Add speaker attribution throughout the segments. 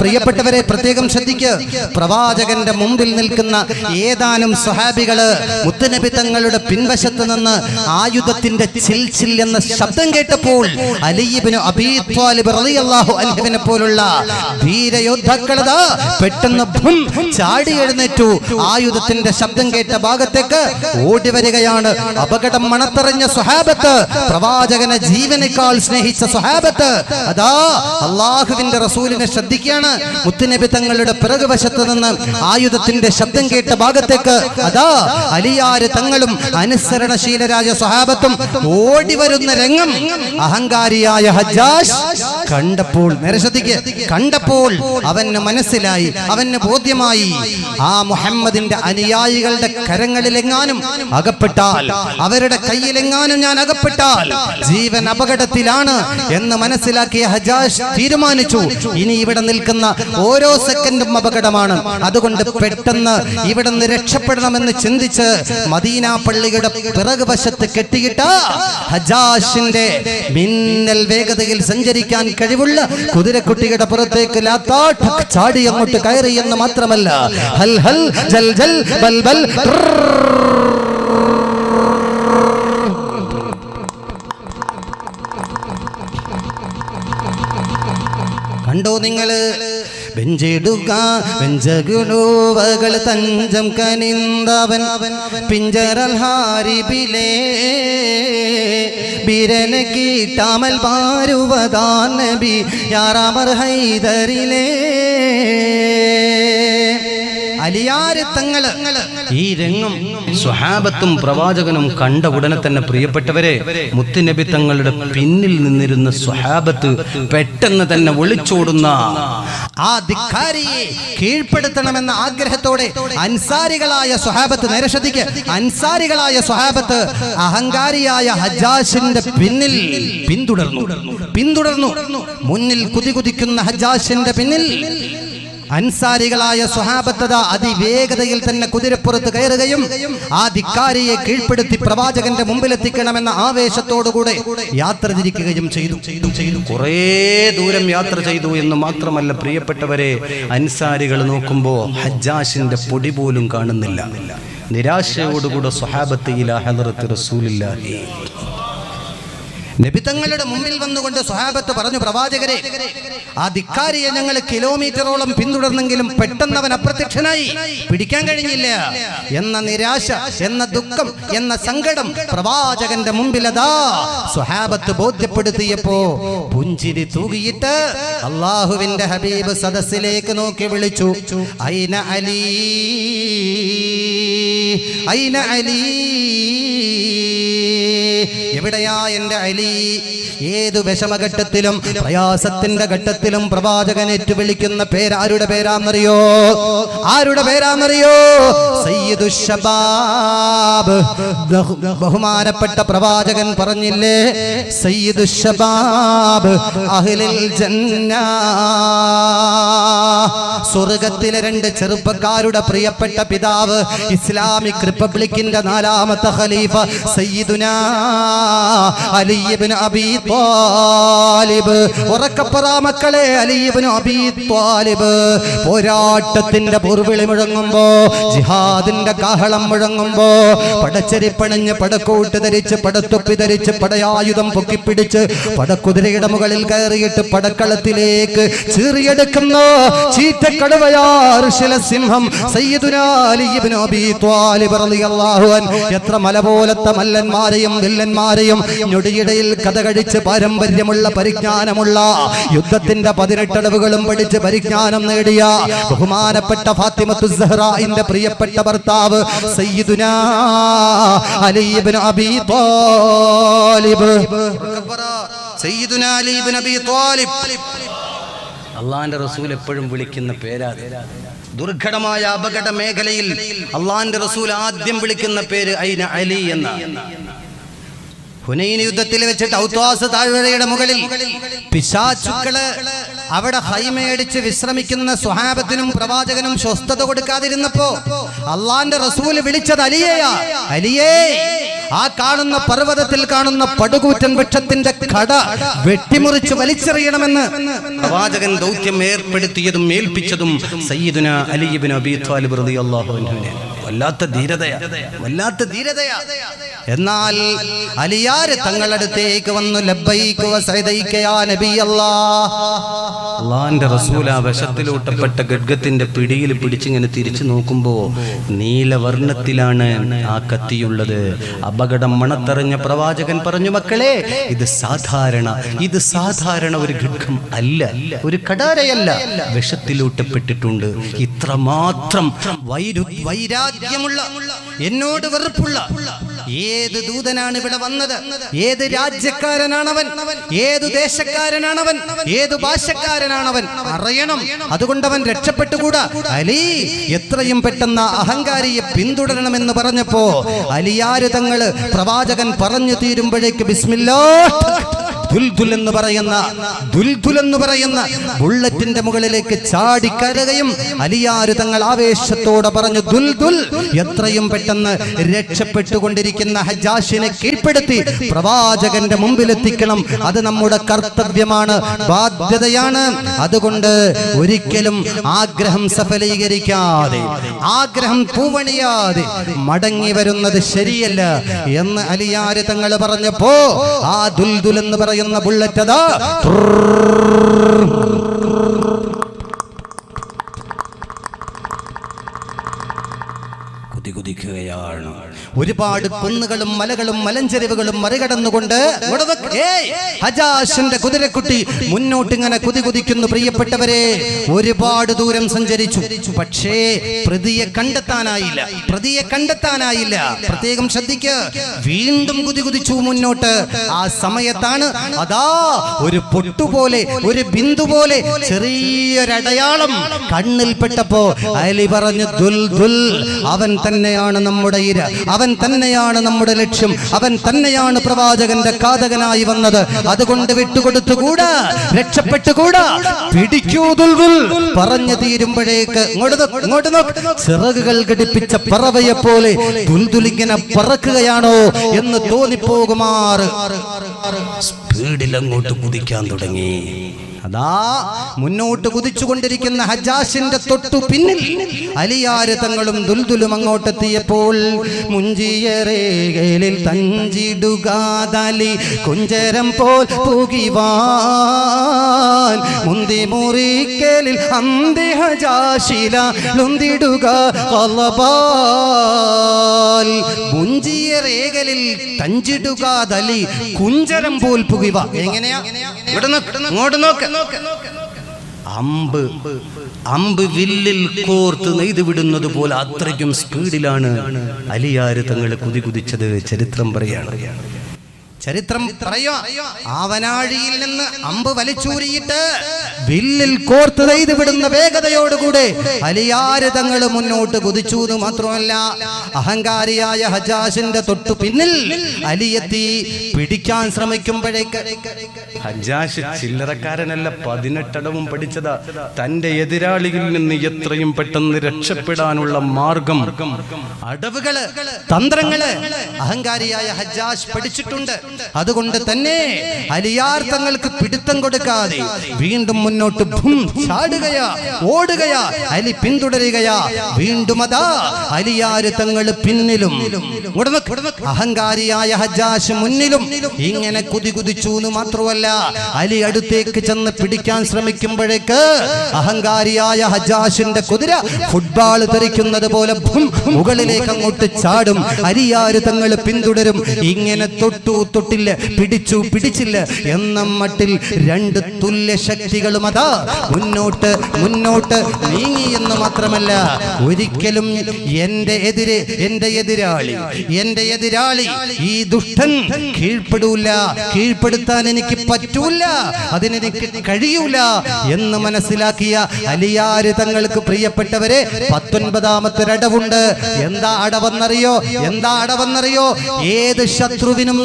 Speaker 1: പ്രിയപ്പെട്ടവരെ പ്രത്യേകം ശ്രദ്ധിക്കുക പ്രവാചകന്റെ മുമ്പിൽ നിൽക്കുന്ന ഏതാനും സ്വഹാബികള് മുത്തുനബി തങ്ങളുടെ പിൻവശത്ത് നിന്ന് ആയുധത്തിന്റെ ചിൽ ചിൽ എന്ന ശബ്ദം കേട്ടപ്പോൾ അലിയിബിന് അബീത്വാലിബ് റളിയല്ലാഹു അൻഹുവിനെ പോലുള്ള ധീരയോദ്ധാക്കളതാ പെട്ടെന്ന് ഭും ചാടി എഴുന്നേറ്റു ആയുധത്തിന്റെ ശബ്ദം കേട്ട ഭാഗത്തേക്ക് ഓടി വരികയാണ് അപകടം മണത്തറിഞ്ഞ സ്വഹാബത്ത് പ്രവാചകനെ ജീവനേക്കാൾ സ്നേഹിച്ച സ്വഹാബത്ത് അതാ അള്ളാഹുവിന്റെ റസൂലിനെ ശ്രദ്ധിക്കുകയാണ് മുത്തുനബി തങ്ങളുടെ പിറകുവശത്ത് നിന്ന് ആയുധത്തിന്റെ ശബ്ദം കേട്ട ഭാഗത്തേക്ക് അതാ അലിയാര് തങ്ങളും അനുസരണശീലരായ സ്വഹാബത്തും ഓടി വരുന്ന രംഗം അഹങ്കാരിയായ ഹജ്ജാജ് കണ്ടപ്പോൾ നേരെ ശ്രദ്ധിക്ക് കണ്ടപ്പോൾ അവന് മനസ്സിലായി അവന് ബോധ്യമായി ആ മുഹമ്മദിന്റെ അനുയായികളുടെ കരങ്ങളിലെങ്ങാനും അകപ്പെട്ടാൽ അവരുടെ കയ്യിലെങ്ങാനും ഞാൻ അകപ്പെട്ടാൽ ജീവൻ അപകടത്തിലാണ് എന്ന് മനസ്സിലാക്കിയ ഹജാജ് തീരുമാനിച്ചു ഇനി ഇവിടെ നിൽക്കുന്ന ഓരോ സെക്കൻഡും അപകടമാണ് അതുകൊണ്ട് പെട്ടെന്ന് ഇവിടെ നിന്ന് രക്ഷപ്പെടണമെന്ന് ചിന്തിച്ച് മദീന പള്ളിയുടെ പിറകു വശത്ത് കെട്ടിയിട്ട ഹജാഷിന്റെ മിന്നൽ വേഗതയിൽ സഞ്ചരിക്കാൻ കഴിവുള്ള കുതിരക്കുട്ടിയുടെ പുറത്തേക്ക് ലാത്താട്ട് ചാടി അങ്ങോട്ട് കയറി എന്ന് മാത്രമല്ല ഹൽ ഹൽ ജൽ ജൽ ബൽ ബൽ കണ്ടോ നിങ്ങള് ബെഞ്ചിടുക ബെഞ്ചകുണൂവകൾ തഞ്ചം കനിന്തവൻ പിഞ്ചറൽ ഹാരിബിലേ ബിരന കീട്ടാമൽ പാരുവതാൻ നബി യാറാമർ ഹൈദറിലേ അലിയാര് തങ്ങള് ഈ രംഗം സ്വഹാബത്തും പ്രവാചകനും കണ്ട ഉടനെ തന്നെ പ്രിയപ്പെട്ടവരെ മുത്തുനബി തങ്ങളുടെ പിന്നിൽ നിന്നിരുന്ന സ്വഹാബത്ത് പെട്ടെന്ന് തന്നെ ഒളിച്ചോടുന്ന ആ ധിക്കാരിയെ കീഴ്പ്പെടുത്തണമെന്ന ആഗ്രഹത്തോടെ അൻസാരികളായ സ്വഹാബത്ത് നേരെ ശ്രദ്ധിക്ക് അൻസാരികളായ സ്വഹാബത്ത് അഹങ്കാരിയായ ഹജാഷിന്റെ പിന്നിൽ പിന്തുടർന്നു പിന്തുടർന്നു മുന്നിൽ കുതികുതിക്കുന്ന ഹജാഷിന്റെ പിന്നിൽ അൻസാരികളായ സ്വഹാബത്തത അതിവേഗതയിൽ തന്നെ കുതിരപ്പുറത്ത് കയറുകയും ആ ധിക്കാരിയെ കീഴ്പ്പെടുത്തി പ്രവാചകന്റെ മുമ്പിലെത്തിക്കണമെന്ന ആവേശത്തോടുകൂടെ യാത്ര തിരിക്കുകയും ചെയ്തു ചെയ്തു ചെയ്തു കുറേ ദൂരം യാത്ര ചെയ്തു എന്ന് മാത്രമല്ല പ്രിയപ്പെട്ടവരെ അൻസാരികൾ നോക്കുമ്പോൾ ഹജ്ജാഷിന്റെ പൊടി പോലും കാണുന്നില്ല നിരാശയോടുകൂടെ സ്വഹാബത്ത് ഇലാ ഹദറത്ത് റസൂലില്ലാഹി നബിതങ്ങളുടെ മുമ്പിൽ വന്നുകൊണ്ട് സ്വഹാബത്ത് പറഞ്ഞു പ്രവാചകരെ ആ ധിക്കാരിയെ ഞങ്ങൾ കിലോമീറ്ററോളം പിന്തുടർന്നെങ്കിലും പെട്ടെന്ന് അവൻ അപ്രത്യക്ഷനായി പിടിക്കാൻ കഴിഞ്ഞില്ല എന്ന നിരാശ എന്ന ദുഃഖം എന്ന സങ്കടം പ്രവാചകന്റെ മുമ്പിൽ അതാ സ്വഹാബത്ത് ബോധ്യപ്പെടുത്തിയപ്പോ പുഞ്ചിരി തൂകിയിട്ട് അള്ളാഹുവിന്റെ ഹബീബ് സദസ്സിലേക്ക് നോക്കി വിളിച്ചു ഐന അലി ഐന അലി എവിടെയാ എന്റെ അലി ഏതു വിഷമഘട്ടത്തിലും പ്രയാസത്തിന്റെ ഘട്ടത്തിലും പ്രവാചകൻ വിളിക്കുന്ന പേരാരുടെ പേരാന്നറിയോ ആരുടെ പേരാന്നറിയോ സയ്യിദു ശബാബ് ബഹു- ബഹുമാനപ്പെട്ട പ്രവാചകൻ പറഞ്ഞില്ലേ സയ്യിദു ശബാബ് അഹ്ലിൽ ജന്ന സ്വർഗത്തിലെ രണ്ട് ചെറുപ്പക്കാരുടെ പ്രിയപ്പെട്ട പിതാവ് ഇസ്ലാമിക് റിപ്പബ്ലിക്കിന്റെ നാലാമത്തെ ഖലീഫ സയ്യിദുന അലി ഇബ്നു അബീ ത്വാലിബ് ഉറക്കപ്പറ മക്കളെ അലി ഇബ്നു അബീ ത്വാലിബ് പോരാട്ടത്തിന്റെ പൊറുവിളി മുഴങ്ങുമ്പോ ജിഹാദിന്റെ കാഹളം മുഴങ്ങുമ്പോ പടച്ചെരിപ്പണിഞ്ഞ് പടക്കൂട്ട് ധരിച്ച് പടത്തൊപ്പി ധരിച്ച് പടയായുധം പൊക്കിപ്പിടിച്ച് പടക്കുതിരയുടെ മുകളിൽ കയറിയിട്ട് പടക്കളത്തിലേക്ക് ചീറിയെടുക്കുന്ന ചീറ്റക്കടുവയാർശില സിംഹം സയ്യിദുനാ അലി ഇബ്നു അബീ ത്വാലിബ് റളിയല്ലാഹു അൻഹു എത്ര മല പോലത്തെ മല്ലന്മാരെയും വില്ലന്മാരെയും ഞൊടിയിടയിൽ കഥ കഴിച്ച് പാരമ്പര്യമുള്ള പരിജ്ഞാനമുള്ള യുദ്ധത്തിന്റെ പതിനെട്ടടവുകളും പഠിച്ച് പരിജ്ഞാനം നേടിയ ബഹുമാനപ്പെട്ട ഫാത്തിമത്തു സഹ്റായിന്റെ പ്രിയപ്പെട്ട ഭർത്താവ് സയ്യിദുനാ അലി ഇബ്നു അബീ ത്വാലിബ് സയ്യിദുനാ അലി ഇബ്നു അബീ ത്വാലിബ് അള്ളാന്റെ റസൂൽ എപ്പോഴും വിളിക്കുന്ന പേരാ ദുർഘടമായ അപകട മേഖലയിൽ അള്ളാന്റെ റസൂൽ ആദ്യം വിളിക്കുന്ന പേര് ഐന അലി എന്ന ഹുനൈൻ യുദ്ധത്തിൽ വെച്ചിട്ട് ഔത്വാസ് താഴ്വരയുടെ മുകളിൽ പിശാചുക്കള് അവിടെ ഹൈമയടിച്ച് വിശ്രമിക്കുന്ന സ്വഹാബത്തിനും പ്രവാചകനും സ്വസ്ഥത കൊടുക്കാതിരുന്നപ്പോ അള്ളാന്റെ റസൂല് വിളിച്ചത് അലിയെയാ അലിയേ ആ കാണുന്ന പർവ്വതത്തിൽ കാണുന്ന പടുകൂറ്റൻ വൃക്ഷത്തിന്റെ കട വെട്ടിമുറിച്ച് വലിച്ചെറിയണമെന്ന് പ്രവാചകൻ ദൗത്യം ഏർപ്പെടുത്തിയതും ഏൽപ്പിച്ചതും സയ്യിദുന അലിബിൻ അബി താലിബ് റളിയല്ലാഹു അൻഹുവിനെ വല്ലാത്ത ധീരതയാ വല്ലാത്ത ധീരതയാ എന്നാൽ അലിയാര് തങ്ങളടുത്തേക്ക് വന്നു ലബ്ബൈക്ക് വസൈദൈക യാ നബി അല്ലാഹ് അള്ളാന്റെ റസൂൽ ആ വശത്തിലൂട്ടപ്പെട്ട ഗഡ്ഗത്തിന്റെ പിടിയിൽ പിടിച്ചിങ്ങനെ തിരിച്ചു നോക്കുമ്പോ നീലവർണ്ണത്തിലാണ് ആ കത്തിയുള്ളത് അപകടം മണത്തറിഞ്ഞ പ്രവാചകൻ പറഞ്ഞു മക്കളെ ഇത് സാധാരണ ഇത് സാധാരണ ഒരു ഖഡ്ഗം അല്ല ഒരു കടാരയല്ല വിഷത്തിലൂട്ടപ്പെട്ടിട്ടുണ്ട് ഇത്രമാത്രം വൈരു വൈരാഗ്യമുള്ള എന്നോട് വെറുപ്പുള്ള ഏത് ദൂതനാണ് ഇവിടെ വന്നത് ഏത് രാജ്യക്കാരനാണവൻ ഏത് ദേശക്കാരനാണവൻ ഏത് ഭാഷക്കാരനാണവൻ അറിയണം അതുകൊണ്ട് അവൻ രക്ഷപ്പെട്ടുകൂടാ അലി എത്രയും പെട്ടെന്ന് ആ അഹങ്കാരിയെ പിന്തുടരണമെന്ന് പറഞ്ഞപ്പോ അലിയാര് തങ്ങള് പ്രവാചകൻ പറഞ്ഞു തീരുമ്പോഴേക്ക് ബിസ്മില്ലാ ദുൽദുൽ എന്ന് പറയുന്ന ദുൽദുൽ എന്ന് പറയുന്ന ബുള്ളറ്റിന്റെ മുകളിലേക്ക് ചാടിക്കരകയും അലിയാര് തങ്ങൾ ആവേശത്തോടെ പറഞ്ഞു ദുൽദുൽ എത്രയും പെട്ടെന്ന് രക്ഷപ്പെട്ടുകൊണ്ടിരിക്കുന്ന ഹജ്ജാഷിനെ കീഴ്പ്പെടുത്തി പ്രവാചകന്റെ മുമ്പിലെത്തിക്കണം അത് നമ്മുടെ കർത്തവ്യമാണ് ബാധ്യതയാണ് അതുകൊണ്ട് ഒരിക്കലും ആഗ്രഹം സഫലീകരിക്കാതെ ആഗ്രഹം പൂവണിയാതെ മടങ്ങി വരുന്നത് ശരിയല്ല എന്ന് അലിയാര് തങ്ങൾ പറഞ്ഞപ്പോ ആ ദുൽദുൽ എന്ന് പറയുന്ന ബുള്ളറ്റ് അതാ കുതികുതിക്കുകയാണ് ഒരുപാട് കുന്നുകളും മലകളും മലഞ്ചെരിവുകളും മറികടന്നുകൊണ്ട് ഇവിടെ നോക്ക്. ഏയ്! ഹജാഷിന്റെ കുതിരക്കുട്ടി മുന്നോട്ട് ഇങ്ങനെ കുതികുതിക്കുന്നു പ്രിയപ്പെട്ടവരെ ഒരുപാട് ദൂരം സഞ്ചരിച്ചു പക്ഷേ പ്രതിയെ കണ്ടെത്താനായില്ല പ്രതിയെ കണ്ടെത്താനായില്ല പ്രത്യേകം ശ്രദ്ധിക്ക് വീണ്ടും കുതികുതിച്ചു മുന്നോട്ട് ആ സമയത്താണ് അതാ ഒരു പൊട്ടുപോലെ ഒരു ബിന്ദു പോലെ ചെറിയൊരടയാളം കണ്ണിൽപ്പെട്ടപ്പോ അലി പറഞ്ഞു ദുൽ ദുൽ അവൻ തന്നെയാണ് നമ്മുടെ ഇര അവൻ തന്നെയാണ് നമ്മുടെ ലക്ഷ്യം അവൻ തന്നെയാണ് പ്രവാചകന്റെ കാതകനായി വന്നത് അതുകൊണ്ട് വിട്ടുകൊടുത്തുകൂടാ രക്ഷപ്പെട്ടുകൂടാ പിടിക്കൂ ദുൽദുൽ പറഞ്ഞു തീരുമ്പോഴേക്ക് ഇങ്ങോട്ട് നോക്ക്, ഇങ്ങോട്ട് നോക്ക് ചിറകുകൾ ഘടിപ്പിച്ച പറവയെ പോലെ ദുൽദുൽ ഇങ്ങനെ പറക്കുകയാണോ എന്ന് തോന്നിപ്പോകുമാറ് സ്പീഡിൽ അങ്ങോട്ട് കുതിക്കാൻ തുടങ്ങി അതാ മുന്നോട്ട് കുതിച്ചുകൊണ്ടിരിക്കുന്ന ഹജാഷിന്റെ തൊട്ടു പിന്നിൽ അലിയാര് തങ്ങളും ദുൽദുലും അങ്ങോട്ടെത്തിയപ്പോൾ മുഞ്ചിയറേകലിൽ തഞ്ചിടുകാതലി കുഞ്ചരം പോൽ പുകിവാൻ മുന്തി മുറിക്കലിൽ അന്തി ഹജാശില ലുന്തിടുക കൊള്ളപാൽ മുഞ്ചിയറേകലിൽ തഞ്ചിടുകാതലി കുഞ്ചരം പോൽ പുകിവ എങ്ങനെയാ ഇവിടെ നോക്ക്, ഇങ്ങോട്ട് നോക്ക് അമ്പ് അമ്പ് വില്ലിൽ കോർത്ത് നെയ്ത് വിടുന്നത് പോലെ അത്രയ്ക്കും സ്പീഡിലാണ് അലിയാര് തങ്ങൾ കുതി കുതിച്ചത് ചരിത്രം പറയാണ് ചരിത്രം പറയാ ആവനാഴിയിൽ നിന്ന് അമ്പ് വലിച്ചൂരിയിട്ട് വില്ലിൽ കോർത്ത് നെയ്ത് വിടുന്ന വേഗതയോടുകൂടെ അലിയാര് തങ്ങൾ മുന്നോട്ട് കുതിച്ചു എന്ന് മാത്രമല്ല അഹങ്കാരിയായ ഹജാഷിന്റെ തൊട്ടു പിന്നിൽ അലിയെത്തി പിടിക്കാൻ ശ്രമിക്കുമ്പോഴേക്ക്
Speaker 2: ഹജ്ജാഷ് ചില്ലറക്കാരനല്ല പതിനെട്ടടവും പഠിച്ചതാ തന്റെ എതിരാളിയിൽ നിന്ന് എത്രയും പെട്ടെന്ന് രക്ഷപ്പെടാനുള്ള മാർഗം
Speaker 1: അടവുകള് തന്ത്രങ്ങള് അഹങ്കാരിയായ ഹജ്ജാജ് പഠിച്ചിട്ടുണ്ട് അതുകൊണ്ട് തന്നെ അലിയാർ തങ്ങൾക്ക് പിടുത്തം കൊടുക്കാതെ വീണ്ടും മുന്നോട്ട് ഭും ചാടുകയാ ഓടുകയാ അലി പിന്തുടരുകയാ വീണ്ടും അതാ അലിയാര് തങ്ങൾ പിന്നിലും ഇങ്ങോട്ട് നോക്ക്, ഇങ്ങോട്ട് നോക്ക്. അഹങ്കാരിയായ ഹജ്ജാജ് മുന്നിലും ഇങ്ങനെ കുതി കുതിച്ചു എന്ന് മാത്രമല്ല അലി അടുത്തേക്ക് ചെന്ന് പിടിക്കാൻ ശ്രമിക്കുമ്പോഴേക്ക് അഹങ്കാരിയായ ഹജ്ജാഷിന്റെ കുതിര ഫുട്ബോൾ തെറിക്കുന്നത് പോലെ ഭും മുകളിലേക്ക് അങ്ങോട്ട് ചാടും അരിയാര് തങ്ങൾ പിന്തുടരും ഇങ്ങനെ തൊട്ടു തൊട്ടില്ല പിടിച്ചു പിടിച്ചില്ല എന്ന മട്ടിൽ രണ്ട് തുല്യ ശക്തികളും അതാ മുന്നോട്ട് മുന്നോട്ട് നീങ്ങി എന്ന് മാത്രമല്ല ഒരിക്കലും എന്റെ എതിരെ എന്റെ എതിരാളി എന്റെ എതിരാളി ഈ ദുഷ്ടൻ കീഴ്പ്പെടൂല കീഴ്പ്പെടുത്താൻ എനിക്ക് പറ്റൂല അതിനെനിക്ക് കഴിയൂല എന്ന് മനസ്സിലാക്കിയ അലിയാര് തങ്ങൾക്ക് പ്രിയപ്പെട്ടവരെ പത്തൊൻപതാമത്തെ അടവുണ്ട് എന്താ അടവെന്നറിയോ എന്താ അടവെന്നറിയോ ഏത് ശത്രുവിനും ഇല്ലാത്ത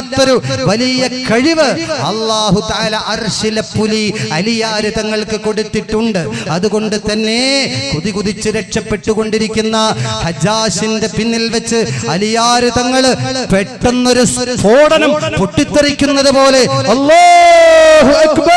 Speaker 1: ഇല്ലാത്തൊരു വലിയ കഴിവ് അള്ളാഹു താല അർഷിലെ പുലി അലിയാര് തങ്ങൾക്ക് കൊടുത്തിട്ടുണ്ട് അതുകൊണ്ട് തന്നെ കുതി കുതിച്ച് രക്ഷപ്പെട്ടുകൊണ്ടിരിക്കുന്ന ഹജാഷിന്റെ പിന്നിൽ വെച്ച് അലിയാര് തങ്ങള് പെട്ടെന്നൊരു സ്ഫോടനം പൊട്ടിത്തെറിക്കുന്നത് പോലെ അല്ലാഹു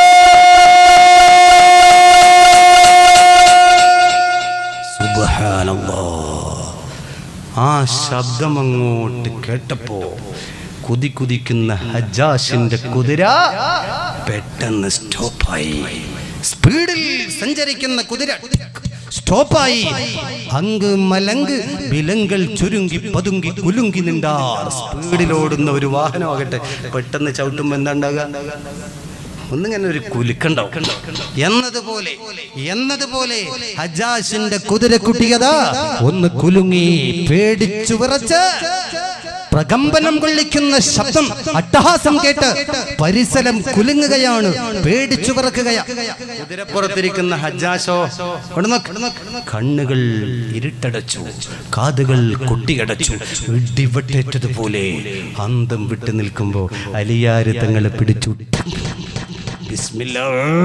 Speaker 2: ആ ശബ്ദം അങ്ങോട്ട് കേട്ടപ്പോ കുതി കുതിക്കുന്ന ഹജാഷിന്റെ കുതിര പെട്ടെന്ന് സ്റ്റോപ്പായി
Speaker 1: സ്പീഡിൽ സഞ്ചരിക്കുന്ന കുതിര സ്റ്റോപ്പായി അങ്ക് മലങ്ക് വിലങ്കൾ ചുരുങ്ങി പതുങ്ങി കുലുങ്ങി നിണ്ടാർ
Speaker 2: സ്പീഡിലോടുന്ന ഒരു വാഹനമാകട്ടെ പെട്ടെന്ന് ചവിട്ടുമ്പോ എന്താ ഉണ്ടാകുക ഒന്നിങ്ങനെ ഒരു കുലുക്കുണ്ടാവും
Speaker 1: എന്നതുപോലെ എന്നതുപോലെ ഹജാഷിന്റെ കുതിരക്കുട്ടിയതാ ഒന്ന് കുലുങ്ങി പേടിച്ചു വിറച്ച് പ്രകമ്പനം കൊള്ളിക്കുന്ന ശബ്ദം അട്ടഹാസം കേട്ട് പരിസരം കുലുങ്ങുകയാണ് പേടിച്ചു വിറക്കുകയാ
Speaker 2: കുതിരപ്പുറത്തിരിക്കുന്ന ഹജ്ജാശോ ഇവിടെ നോക്ക്, ഇവിടെ നോക്ക്. കണ്ണുകൾ ഇരുട്ടടച്ചു കാതുകൾ കൊട്ടിയടച്ചു ഇടിവെട്ടേറ്റതുപോലെ അന്തം വിട്ടു നിൽക്കുമ്പോ അലിയാര് തങ്ങളെ പിടിച്ചു ബിസ്മില്ലാ.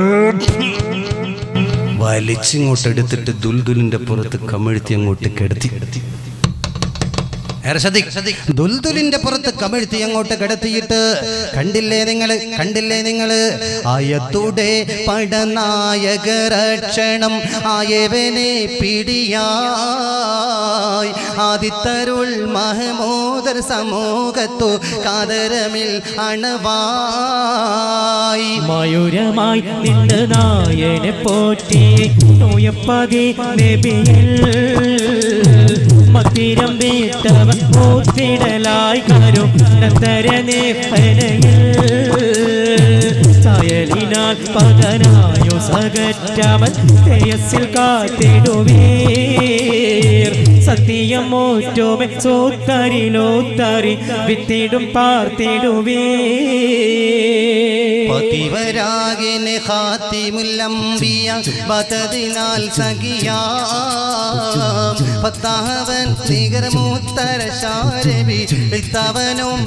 Speaker 2: വലിച്ചിങ്ങോട്ട് എടുത്തിട്ട് ദുൽദുലിന്റെ പുറത്ത് കമിഴ്ത്തി അങ്ങോട്ട് കിടത്തി കിടത്തി
Speaker 1: ഏറെ ശ്രദ്ധിക്ക്. ദുൽദുലിന്റെ പുറത്ത് കമിഴ്ത്തി അങ്ങോട്ട് കിടത്തിയിട്ട് കണ്ടില്ലേ നിങ്ങള് കണ്ടില്ലേ നിങ്ങള് ആയത്തൂടെ പടനായകരക്ഷണം ആയവനെ പിടിയായി ആദിത്തരുൾ മഹമോദർ സമൂഹത്തു കാതരമിൽ അണവായി
Speaker 3: മയൂരമായി നിന്ന് നായനെ പോറ്റി നോയപ്പതി നബിയിൽ മത്തിരം വീട്ടവ മൂത്തിടലായി കരും നത്തരനെ സായലിനാൽ പതനായോ സകറ്റവൻ തേയസിൽ കാത്തിടുവീർ സത്യം മോറ്റോമെ സോത്തരിലോത്തറി വിത്തിടും പാർത്തിടുവീർ
Speaker 1: പതിവരാകിന് ഖാത്തിമുല്ലംബിയ ബതതിനാൽ സഖിയാം പത്താവൻ നികരമൂത്തര ശാരവി ഇത്തവനും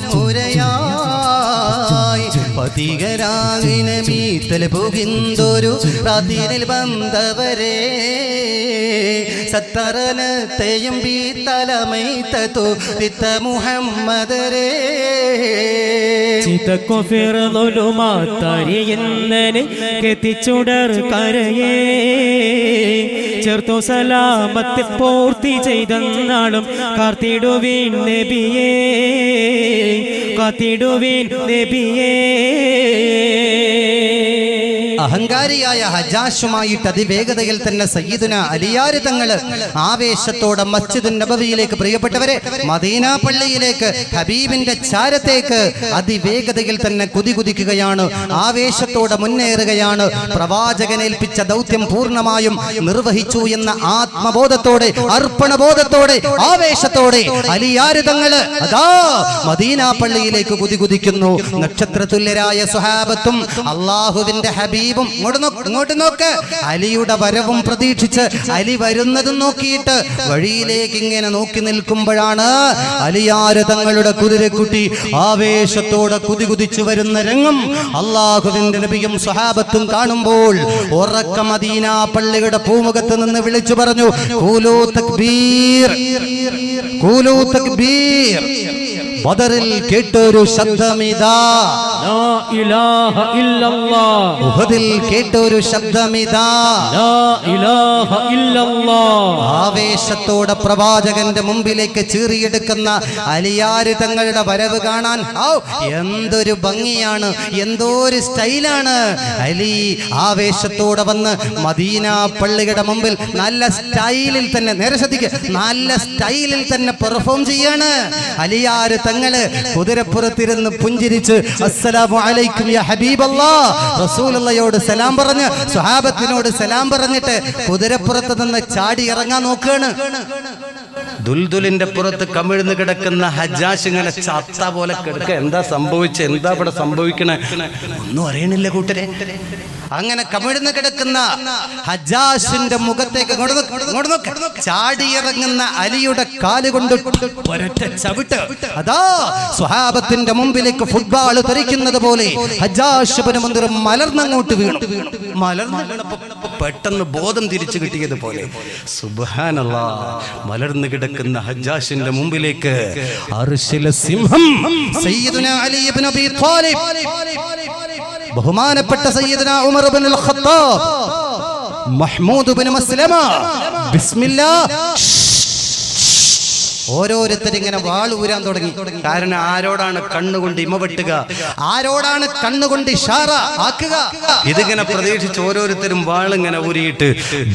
Speaker 1: ഉരയായി പതികരാകിന് മീത്തൽ പുകിന്തൊരു റാത്തിനിൽ ബന്ധവരെ സത്തറനത്തെയും ബീത്തലമൈത്തതു തിത്ത മുഹമ്മദരേ
Speaker 3: ചിതക്കൊഫിറൊലുമാത്തരിയെന്നനെ കെത്തിച്ചുടർ കരയേ ചേർത്തു സലാമത്തെ പൂർത്തി ചെയ്തെന്നാളും കാത്തിടുവീൻ നബിയേ കാത്തിടുവീൻ നബിയേ
Speaker 1: അഹങ്കാരിയായ ഹജാഷുമായിട്ട് അതിവേഗതയിൽ തന്നെ സയ്യിദുന അലിയാര് തങ്ങള് ആവേശത്തോടെ മസ്ജിദുൻ നബവിയിലേക്ക് പ്രിയപ്പെട്ടവരെ മദീന പള്ളിയിലേക്ക് ഹബീബിന്റെ ചാരത്തേക്ക് അതിവേഗതയിൽ തന്നെ കുതി കുതിക്കുകയാണ് ആവേശത്തോടെ മുന്നേറുകയാണ് പ്രവാചകൻ ഏൽപ്പിച്ച ദൗത്യം പൂർണ്ണമായും നിർവഹിച്ചു എന്ന ആത്മബോധത്തോടെ അർപ്പണബോധത്തോടെ ആവേശത്തോടെ അലിയാര് തങ്ങള് അതാ മദീന പള്ളിയിലേക്ക് കുതി കുതിക്കുന്നു നക്ഷത്രതുല്യരായ സുഹാബത്തും അള്ളാഹുവിന്റെ ഹബീബും ഇങ്ങോട്ട് നോക്ക് ഇങ്ങോട്ട് നോക്ക് അലിയുടെ വരവും പ്രതീക്ഷിച്ച് അലി വരുന്നതും നോക്കിയിട്ട് വഴിയിലേക്ക് ഇങ്ങനെ നോക്കി നിൽക്കുമ്പോഴാണ് അലിയാര് തങ്ങളുടെ കുതിരക്കുട്ടി ആവേശത്തോടെ കുതി കുതിച്ചു വരുന്ന രംഗം അള്ളാഹുവിന്റെ നബിയും സ്വഹാബത്തും കാണുമ്പോൾ ഉറക്ക മദീന പള്ളിയുടെ പൂമുഖത്ത് നിന്ന് വിളിച്ചു പറഞ്ഞു കൂലൂ തക്ബീർ കൂലൂ തക്ബീർ ബദറിൽ കേട്ടൊരു ശബ്ദമിതാ
Speaker 3: ലാ ഇലാഹ ഇല്ലല്ലാഹ്
Speaker 1: ഉഹദിൽ കേട്ടൊരു ശബ്ദമിതാ
Speaker 3: ലാ ഇലാഹ ഇല്ലല്ലാഹ്
Speaker 1: ആവേശത്തോടെ പ്രവാചകന്റെ മുമ്പിലേക്ക് ചീറിയെടുക്കുന്ന അലിയാര് തങ്ങളുടെ വരവ് കാണാൻ ഔ, എന്തൊരു ഭംഗിയാണ് എന്തോ ഒരു സ്റ്റൈലാണ് അലി ആവേശത്തോടെ വന്ന് മദീന പള്ളിയുടെ മുമ്പിൽ നല്ല സ്റ്റൈലിൽ തന്നെ നേരെ ശ്രദ്ധിക്കുക നല്ല സ്റ്റൈലിൽ തന്നെ പെർഫോം ചെയ്യാണ് അലിയാര് തങ്ങള് കുതിരപ്പുറത്തിരുന്ന് പുഞ്ചിരിച്ച് അസ്സലാമു അലൈക്കും യാ ഹബീബല്ലാ റസൂലുള്ളയോട് സലാം പറഞ്ഞ് സ്വഹാബത്തിനോട് സലാം പറഞ്ഞിട്ട് കുതിരപ്പുറത്ത് നിന്ന് ചാടി ഇറങ്ങാൻ നോക്കുകയാണ്
Speaker 2: ദുൽദുലിന്റെ പുറത്ത് കമിഴ്ന്ന് കിടക്കുന്ന ഹജ്ജാഷ് ഇങ്ങനെ ചത്ത പോലെ കിടക്ക എന്താ സംഭവിച്ചത് എന്താ ഇവിടെ സംഭവിക്കണേ ഒന്നും അറിയണില്ല കൂട്ടരെ
Speaker 1: അങ്ങനെ കമിഴ്ന്ന് കിടക്കുന്ന ഹജാഷിന്റെ മുഖത്തേക്ക് ഇങ്ങോട്ട് നോക്ക്, ഇങ്ങോട്ട് നോക്ക്. ചാടിയിറങ്ങുന്ന അലിയുടെ കാലുകൊണ്ട് ഒരൊറ്റ ചവിട്ട് അതാ സ്വഹാബത്തിന്റെ മുമ്പിലേക്ക് ഫുട്ബോൾ തെറിക്കുന്നത് പോലെ ഹജാഷിബിന് മന്ദിരം മലർന്നങ്ങോട്ട് വീണു
Speaker 2: മലർന്നു വീണപ്പോ പെട്ടെന്ന് ബോധം തിരിച്ചു കിട്ടിയത് പോലെ സുബാനല്ല മലർന്നു കിടക്കുന്ന ഹജ്ജാഷിന്റെ മുമ്പിലേക്ക്
Speaker 1: അർശിലെ സിംഹം സയ്യിദുന അലി ഇബ്നു അബീ ത്വാലിബ് ബഹുമാനപ്പെട്ട സയ്യിദുന Umar ibnul Khattab Mahmud ibn Maslama ബിസ്മില്ലാ ഓരോരുത്തരിങ്ങനെ വാൾ ഊരാൻ തുടങ്ങി
Speaker 2: കാരണം ആരോടാണ് കണ്ണുകൊണ്ട് ഇമ വെട്ടുക
Speaker 1: ആരോടാണ് കണ്ണുകൊണ്ട് ഇഷാറ ആക്കുക
Speaker 2: ഇതിങ്ങനെ പ്രതീക്ഷിച്ച് ഓരോരുത്തരും വാളിങ്ങനെ ഊരിയിട്ട്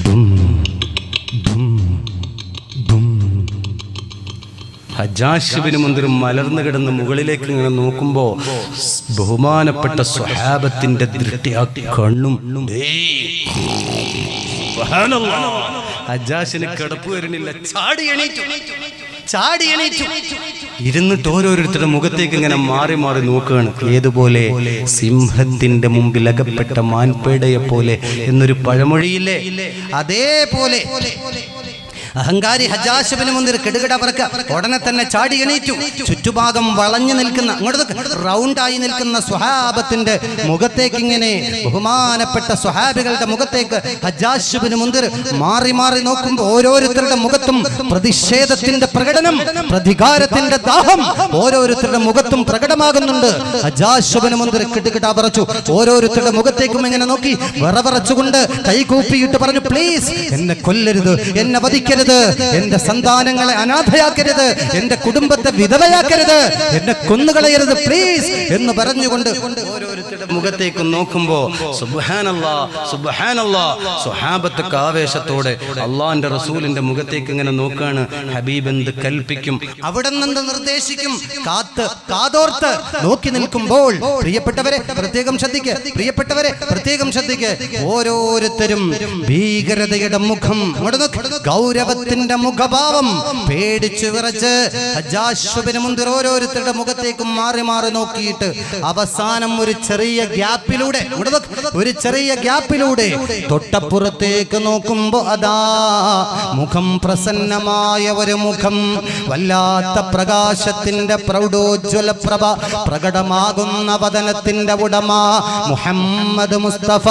Speaker 2: ഹജാഷിബിന് മുന്തിരും മലർന്നു കിടന്ന് മുകളിലേക്ക് ഇങ്ങനെ നോക്കുമ്പോ സ് ബഹുമാനപ്പെട്ട സ്വഹാബത്തിന്റെ ദൃഷ്ടി ആ കണ്ണും ഏയ്. സുബ്ഹാനല്ലാ. ഹജ്ജാഷിന് കിടപ്പ് വരുന്നില്ല ചാടി എണീറ്റു ചാടി എണീറ്റു ഇരുന്നിട്ട് ഓരോരുത്തരുടെ മുഖത്തേക്ക് ഇങ്ങനെ മാറി മാറി നോക്കുകയാണ് ഏതുപോലെ സിംഹത്തിന്റെ മുമ്പിൽ അകപ്പെട്ട മാൻപേടയെ പോലെ എന്നൊരു പഴമൊഴിയില്ലേ
Speaker 1: അതേപോലെ അഹങ്കാരി ഹജാശുബിന് മുന്നിൽ കിടുകിട പറക്ക ഉടനെ തന്നെ ചാടി എണീറ്റു ചുറ്റുഭാഗം വളഞ്ഞു നിൽക്കുന്ന അങ്ങോട്ട് നോക്ക്, റൗണ്ടായി നിൽക്കുന്ന സ്വഹാബത്തിന്റെ മുഖത്തേക്ക് ഇങ്ങനെ ബഹുമാനപ്പെട്ട സ്വഹാബികളുടെ മുഖത്തേക്ക് ഹജാശുബിന് മുന്തിർ മാറി മാറി നോക്കുമ്പോൾ ഓരോരുത്തരുടെ മുഖത്തും പ്രതിഷേധത്തിന്റെ പ്രകടനം പ്രതികാരത്തിന്റെ ദാഹം ഓരോരുത്തരുടെ മുഖത്തും പ്രകടമാകുന്നുണ്ട് ഹജാശുബിന് മുന്തിർ കിടുകിട പറച്ചു ഓരോരുത്തരുടെ മുഖത്തേക്കും ഇങ്ങനെ നോക്കി വിറവറച്ചുകൊണ്ട് കൈകൂപ്പിയിട്ട് പറഞ്ഞു പ്ലീസ് എന്നെ കൊല്ലരുത് എന്നെ വധിക്കരുത് എന്റെ സന്താനങ്ങളെ അനാഥയാക്കരുത് എന്റെ കുടുംബത്തെ വിധവയാക്കരുത് എന്നെ കൊന്നുകളയരുത് പ്ലീസ് എന്ന് പറഞ്ഞുകൊണ്ട്
Speaker 2: ഓരോരുത്തരുടെ മുഖത്തേക്ക് നോക്കുമ്പോ സുബ്ഹാനല്ലാ സുബ്ഹാനല്ലാ സ്വഹാബത്തൊക്കെ ആവേശത്തോടെ അള്ളാന്റെ റസൂലിന്റെ മുഖത്തേക്ക് ഇങ്ങനെ നോക്കാണ് ഹബീബ് എന്ത് കൽപ്പിക്കും
Speaker 1: അവിടെ നിന്ന് നിർദ്ദേശിക്കും കാത്ത് കാതോർത്ത് നോക്കി നിൽക്കുമ്പോൾ പ്രിയപ്പെട്ടവരെ പ്രത്യേകം ശ്രദ്ധിക്ക് പ്രിയപ്പെട്ടവരെ പ്രത്യേകം ശ്രദ്ധിക്ക് ഓരോരുത്തരും ഭീകരതയുടെ മുഖം അങ്ങോട്ട് നോക്ക്. ഗൗരവത്തിന്റെ മുഖഭാവം പേടിച്ചു വിറച്ച് ഹജ്ജാശ്വബിന് മുന്തിർ ഓരോരുത്തരുടെ മുഖത്തേക്കും മാറി മാറി നോക്കിയിട്ട് അവസാനം ഒരു ചെറിയ ഗ്യാപ്പിലൂടെ ഇങ്ങോട്ട് നോക്ക്. ഒരു ചെറിയ ഗ്യാപ്പിലൂടെ തൊട്ടപ്പുറത്തേക്ക് നോക്കുമ്പോ അതാ മുഖം പ്രസന്നമായ ഒരു മുഖം വല്ലാത്ത പ്രകാശത്തിന്റെ പ്രൗഢോജ്വല പ്രഭ പ്രകടമാകുന്ന വദനത്തിന്റെ ഉടമ മുഹമ്മദ് മുസ്തഫ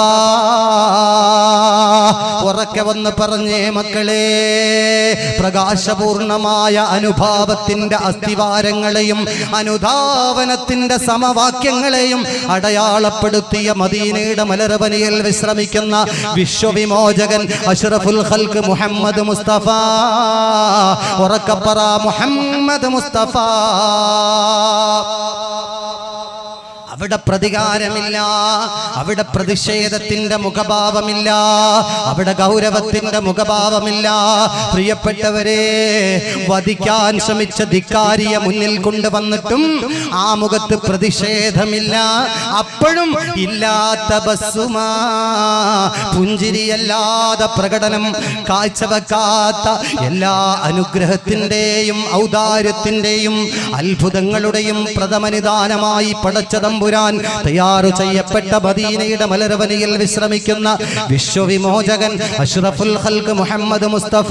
Speaker 1: ഉറക്കെ വന്ന് പറഞ്ഞേ മക്കളെ പ്രകാശപൂർണമായ അനുഭാവത്തിന്റെ അസ്ഥിവാരങ്ങളെയും അനുധാവനത്തിന്റെ സമവാക്യങ്ങളെയും അടയാളപ്പെടുത്തിയ മദീനയുടെ മലർവനിയിൽ വിശ്രമിക്കുന്ന വിശ്വവിമോചകൻ അഷ്റഫുൽ ഖൽക്ക് മുഹമ്മദ് മുസ്തഫ ഉറക്കപ്പറ മുഹമ്മദ് മുസ്തഫ അവിടെ പ്രതികാരമില്ല അവിടെ പ്രതിഷേധത്തിന്റെ മുഖഭാവമില്ല അവിടെ ഗൗരവത്തിന്റെ മുഖഭാവമില്ല പ്രിയപ്പെട്ടവരെ വധിക്കാൻ ശ്രമിച്ച ധിക്കാരിയെ മുന്നിൽ കൊണ്ടുവന്നിട്ടും ആ മുഖത്ത് പ്രതിഷേധമില്ല അപ്പോഴും ഇല്ലാത്ത ബസ്സുമാ പുഞ്ചിരിയല്ലാതെ പ്രകടനം കാഴ്ചവെക്കാത്ത എല്ലാ അനുഗ്രഹത്തിന്റെയും ഔദാര്യത്തിന്റെയും അത്ഭുതങ്ങളുടെയും പ്രഥമനിദാനമായി പടച്ച തമ്പുരാൻ തയ്യാറു ചെയ്യപ്പെട്ട മദീനയുടെ മലരവനിയിൽ വിശ്രമിക്കുന്ന വിശ്വവിമോചകൻ അഷ്റഫുൽ ഖൽക്ക് മുഹമ്മദ് മുസ്തഫ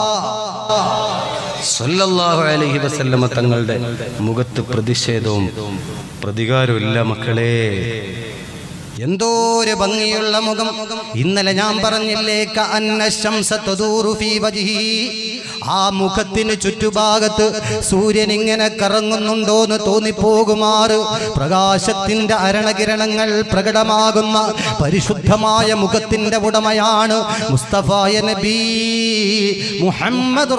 Speaker 2: സല്ലല്ലാഹു അലൈഹി വസല്ലമ തങ്ങളുടെ മുഖത്ത് പ്രതിഷേധവും പ്രതികാരവും ഇല്ല മക്കളെ
Speaker 1: എന്തോ ഒരു ഭംഗിയുള്ള മുഖം ഇന്നലെ ഞാൻ പറഞ്ഞില്ലേ കഅന്ന ശംസ തദൂറു ഫീ വജ്ഹി. ആ മുഖത്തിന് ചുറ്റുഭാഗത്ത് സൂര്യൻ ഇങ്ങനെ കറങ്ങുന്നുണ്ടോന്ന് തോന്നിപ്പോകുമാറ് പ്രകാശത്തിന്റെ അരണകിരണങ്ങൾ പ്രകടമാകുന്ന പരിശുദ്ധമായ മുഖത്തിന്റെ ഉടമയാണ് മുസ്തഫായ നബി മുഹമ്മദുർ